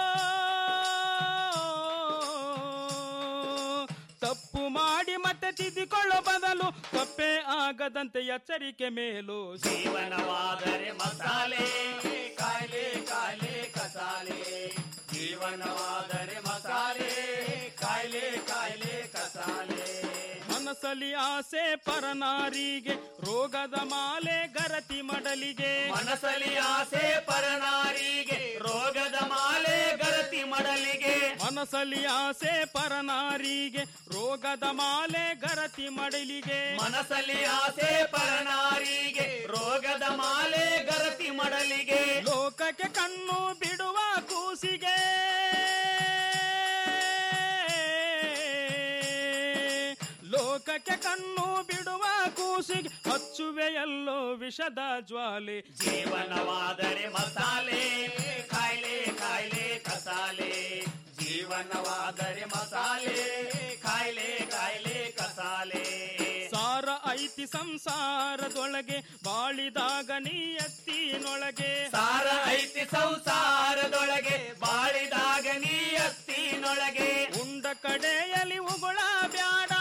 ತಪ್ಪು ಮಾಡಿ ಮತ್ತೆ ತಿದ್ದುಕೊಳ್ಳೋ ಬದಲು ತಪ್ಪೇ ಆಗದಂತೆ ಎಚ್ಚರಿಕೆ ಮೇಲು ಜೀವನವಾದರೆ ಮಸಾಲೆ ಕಾಯಿಲೆ ಕಾಯಿಲೆ ಕಸಾಲೆ ಜೀವನವಾದರೆ ಮಸಾಲೆ ಕಾಯಿಲೆ ಕಾಯಿಲೆ ಕಸಾಲೆ ಮನಸ್ಸಲ್ಲಿ ಆಸೆ ಪರನಾರಿಗೆ ರೋಗದ ಮಾಲೆ ಗರತಿ ಮಡಲಿಗೆ ಮನಸ್ಸಲ್ಲಿ ಆಸೆ ಪರನಾರಿಗೆ ರೋಗದ ಮಾಲೆ ಗರತಿ ಮಡಲಿಗೆ ಮನಸ್ಸಲ್ಲಿ ಆಸೆ ಪರನಾರಿಗೆ ರೋಗದ ಮಾಲೆ ಗರತಿ ಮಡಲಿಗೆ ಮನಸ್ಸಲ್ಲಿ ಆಸೆ ಪರನಾರಿಗೆ ರೋಗದ ಮಾಲೆ ಗರತಿ ಮಡಲಿಗೆ ಲೋಕಕ್ಕೆ ಕಣ್ಣು ಬಿಡುವ ಕೂಸಿಗೆ ಲೋಕಕ್ಕೆ ಕಣ್ಣು ಬಿಡುವ ಕೂಸಿಗೆ ಹಚ್ಚುವೆಯಲ್ಲೋ ವಿಷದ ಜ್ವಾಲೆ ಜೀವನವಾದರೆ ಮಸಾಲೆ ಕಾಯಿಲೆ ಕಾಯಿಲೆ ಕಸಾಲೆ ಜೀವನವಾದರೆ ಮಸಾಲೆ ಕಾಯಿಲೆ ಕಾಯಿಲೆ ಕಸಾಲೆ ಸಾರ ಐತಿ ಸಂಸಾರದೊಳಗೆ ಬಾಳಿದಾಗ ನೀ ಎತ್ತಿನೊಳಗೆ ಸಾರ ಐತಿ ಸಂಸಾರದೊಳಗೆ ಬಾಳಿದಾಗ ನೀ ಅತ್ತಿನೊಳಗೆ ಉಂಡ ಕಡೆಯಲ್ಲಿ ಉಗುಳ ಬ್ಯಾಡ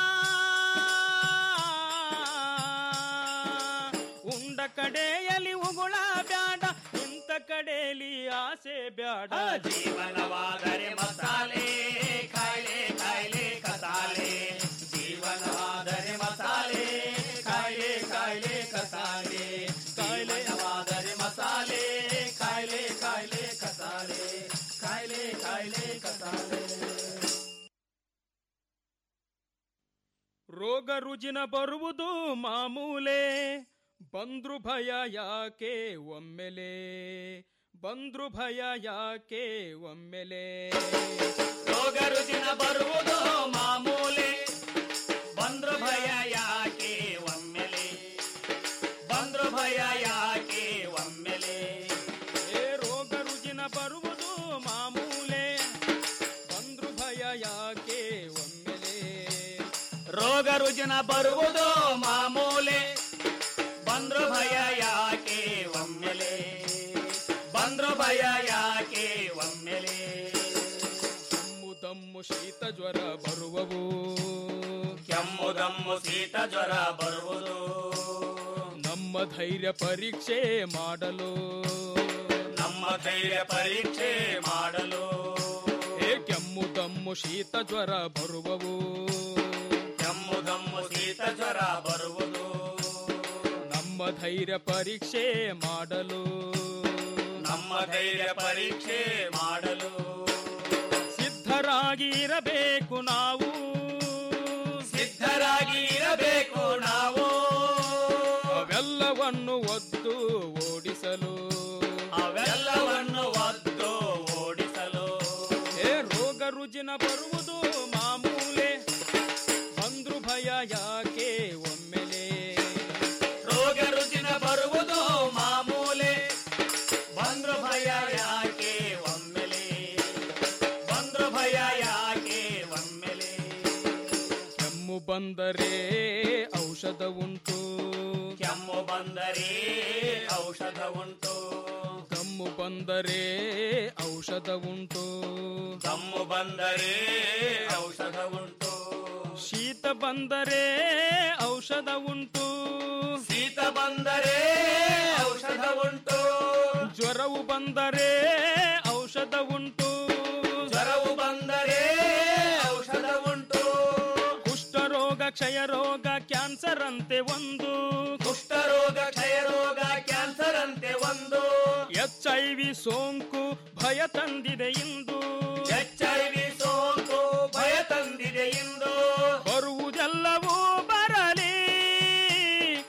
ಉಂಡ ಕಡೆಯಲ್ಲಿ ಉಗುಳ ಬ್ಯಾಡ ಇಂಥ ಕಡೆಯಲ್ಲಿ ಆಸೆ ಬ್ಯಾಡ ಜೀವನವಾದರೆ ಮಸಾಲೆ ಕಾಯಿಲೆ ಕಾಯಿಲೆ ಕಸಾಲೆ ಜೀವನವಾದರೆ ಮಸಾಲೆ ಕಾಯಿಲೆ ಕಾಯಿಲೆ ಕಸಾಲೆ ಕಾಯಿಲೆವಾದರೆ ಮಸಾಲೆ ಕಾಯಿಲೆ ಕಾಯಿಲೆ ಕಸಾಲೆ ಕಾಯಿಲೆ ಕಾಯಿಲೆ ಕಸಾಲೆ ರೋಗ ರುಜಿನ ಬರುವುದು ಮಾಮೂಲೆ ಬಂದ್ರು ಭಯ ಯಾಕೆ ಒಮ್ಮೆಲೆ ಬಂದ್ರು ಭಯ ಯಾಕೆ ಒಮ್ಮೆಲೆ ರೋಗ ರುಜಿನ ಬರುವುದು ಮಾಮೂಲೆ ಬಂದ್ರು ಭಯ ಯಾಕೆ ಒಮ್ಮೆಲೆ ಬಂದ್ರು ಭಯ ಯಾಕೆ ಒಮ್ಮೆಲೆ ಏ ರೋಗ ರುಜಿನ ಬರುವುದು ಮಾಮೂಲೆ ಬಂದ್ರು ಭಯ ಯಾಕೆ ಒಮ್ಮೆಲೆ ರೋಗ ರುಜಿನ ಬರುವುದು ಮಾಮೂಲೆ ಬಂದ್ರು ಭಯ ಯಾಕೆ ಒಮ್ಮೆಲೆ ಬಂದ್ರು ಭಯ ಯಾಕೆ ಒಮ್ಮೆಲೆ ಕೆಮ್ಮು ದಮ್ಮು ಶೀತ ಜ್ವರ ಬರುವವು ಕೆಮ್ಮು ದಮ್ಮು ಶೀತ ಜ್ವರ ಬರುವುದು ನಮ್ಮ ಧೈರ್ಯ ಪರೀಕ್ಷೆ ಮಾಡಲು ನಮ್ಮ ಧೈರ್ಯ ಪರೀಕ್ಷೆ ಮಾಡಲು ಏ ಕೆಮ್ಮು ದಮ್ಮು ಶೀತ ಜ್ವರ ಬರುವವು ಕೆಮ್ಮು ದಮ್ಮು ಶೀತ ಜ್ವರ ಬರುವುದು ನಮ್ಮ ಧೈರ್ಯ ಪರೀಕ್ಷೆ ಮಾಡಲು ನಮ್ಮ ಧೈರ್ಯ ಪರೀಕ್ಷೆ ಮಾಡಲು ಸಿದ್ಧರಾಗಿ ಇರಬೇಕು ನಾವು ಸಿದ್ಧರಾಗಿ ಇರಬೇಕು ನಾವು ಅವೆಲ್ಲವನ್ನು ಒದ್ದು ಓಡಿಸಲು ಅವೆಲ್ಲವನ್ನು ಒದ್ದು ಓಡಿಸಲು ಏ ರೋಗ ರುಜಿನ ಬರುವುದು ಮಾಮೂಲೆ ಬಂದ್ರು ಭಯ ಯಾಕೆ ಒಮ್ಮೆಲೆ ರೋಗ ರುಜಿನ ಬರುವುದು ಮಾಮೂಲೆ ಬಂದ್ರು ಭಯ ಯಾಕೆ ಒಮ್ಮೆಲೆ ಬಂದ್ರು ಭಯ ಯಾಕೆ ಒಮ್ಮೆಲೆ ಕೆಮ್ಮು ಬಂದರೆ ಔಷಧ ಉಂಟು ಕೆಮ್ಮು ಬಂದರೆ ಔಷಧ ಉಂಟು ದಮ್ಮು ಬಂದರೆ ಔಷಧ ಉಂಟು ದಮ್ಮು ಬಂದರೆ ಔಷಧ ಉಂಟು ಶೀತ ಬಂದರೆ ಔಷಧ ಉಂಟು ಶೀತ ಬಂದರೆ ಔಷಧ ಉಂಟು ಜ್ವರವು ಬಂದರೆ ಔಷಧ ಉಂಟು ಜ್ವರವು ಬಂದರೆ ಔಷಧ ಉಂಟು ಕುಷ್ಠರೋಗ ಕ್ಷಯರೋಗ ಕ್ಯಾನ್ಸರ್ ಅಂತೆ ಒಂದು ಕುಷ್ಠರೋಗ ಕ್ಷಯರೋಗ ಕ್ಯಾನ್ಸರ್ ಅಂತೆ ಒಂದು ಎಚ್ ಐ ವಿ ಸೋಂಕು ಭಯ ತಂದಿದೆ ಇಂದು ಎಚ್ ಐ ವಿ ಸೋಂಕು ಭಯ ತಂದಿದೆ ಇಂದು ಬರುವುದೆಲ್ಲವೂ ಬರಲಿ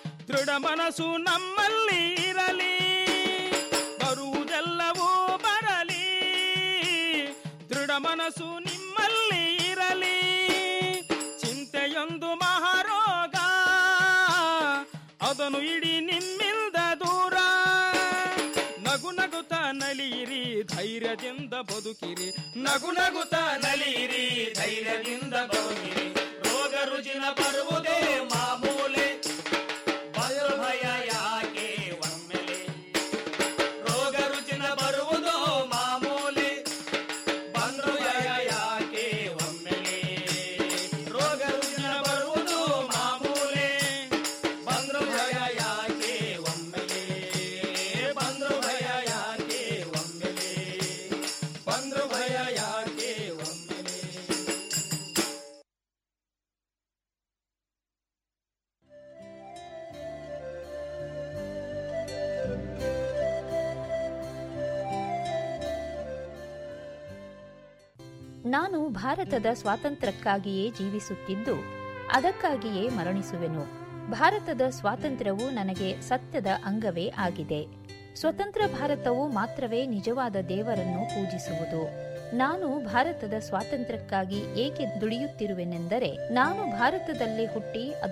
ದೃಢ ಮನಸ್ಸು ನಮ್ಮಲ್ಲಿ ಇರಲಿ ಬರುವುದೆಲ್ಲವೂ ಬರಲಿ ದೃಢ ಮನಸ್ಸು ನಿಮ್ಮಲ್ಲಿ ಇರಲಿ ಚಿಂತೆಯೊಂದು ಮಹಾರೋಗ ಅದನ್ನು ಇಡೀ ನಿಮ್ಮಿಂದ ದೂರ ನಗು ನಗುತ್ತ ನಲಿಯಿರಿ ಧೈರ್ಯದಿಂದ ಬದುಕಿರಿ ನಗು ನಗುತ್ತ ನಲಿಯಿರಿ ಧೈರ್ಯದಿಂದ ಬರುಗಿರಿ ರೋಗ ರುಜಿನ ಬರುವುದೇ ಮಾಮೂಲೆ ಬಂದ್ರು ಭಯ ಯಾಕೆ ಒಮ್ಮೆಲೆ ರೋಗ ರುಜಿನ ಬರುವುದು ಮಾಮೂಲೆ ಬಂದ್ರು ಭಯ ಯಾಕೆ ಒಮ್ಮೆಲೆ ರೋಗ ರುಜಿನ ಬರುವುದು ಮಾಮೂಲೆ ಬಂದ್ರು ಭಯ ಯಾಕೆ ಒಮ್ಮೆಲೆ ಬಂದ್ರು ಭಯ ಯಾಕೆ ಒಮ್ಮೆಲೆ ಬಂದ್ರು ಭಯ ಯಾಕೆ ಒಮ್ಮೆಲೆ ನಾನು ಭಾರತದ ಸ್ವಾತಂತ್ರ್ಯಕ್ಕಾಗಿಯೇ ಜೀವಿಸುತ್ತಿದ್ದು ಅದಕ್ಕಾಗಿಯೇ ಮರಣಿಸುವೆನು ಭಾರತದ ಸ್ವಾತಂತ್ರ್ಯವು ನನಗೆ ಸತ್ಯದ ಅಂಗವೇ ಆಗಿದೆ ಸ್ವತಂತ್ರ ಭಾರತವು ಮಾತ್ರವೇ ನಿಜವಾದ ದೇವರನ್ನು ಪೂಜಿಸುವುದು ನಾನು ಭಾರತದ ಸ್ವಾತಂತ್ರ್ಯಕ್ಕಾಗಿ ಏಕೆ ದುಡಿಯುತ್ತಿರುವೆನೆಂದರೆ ನಾನು ಭಾರತದಲ್ಲಿ ಹುಟ್ಟಿ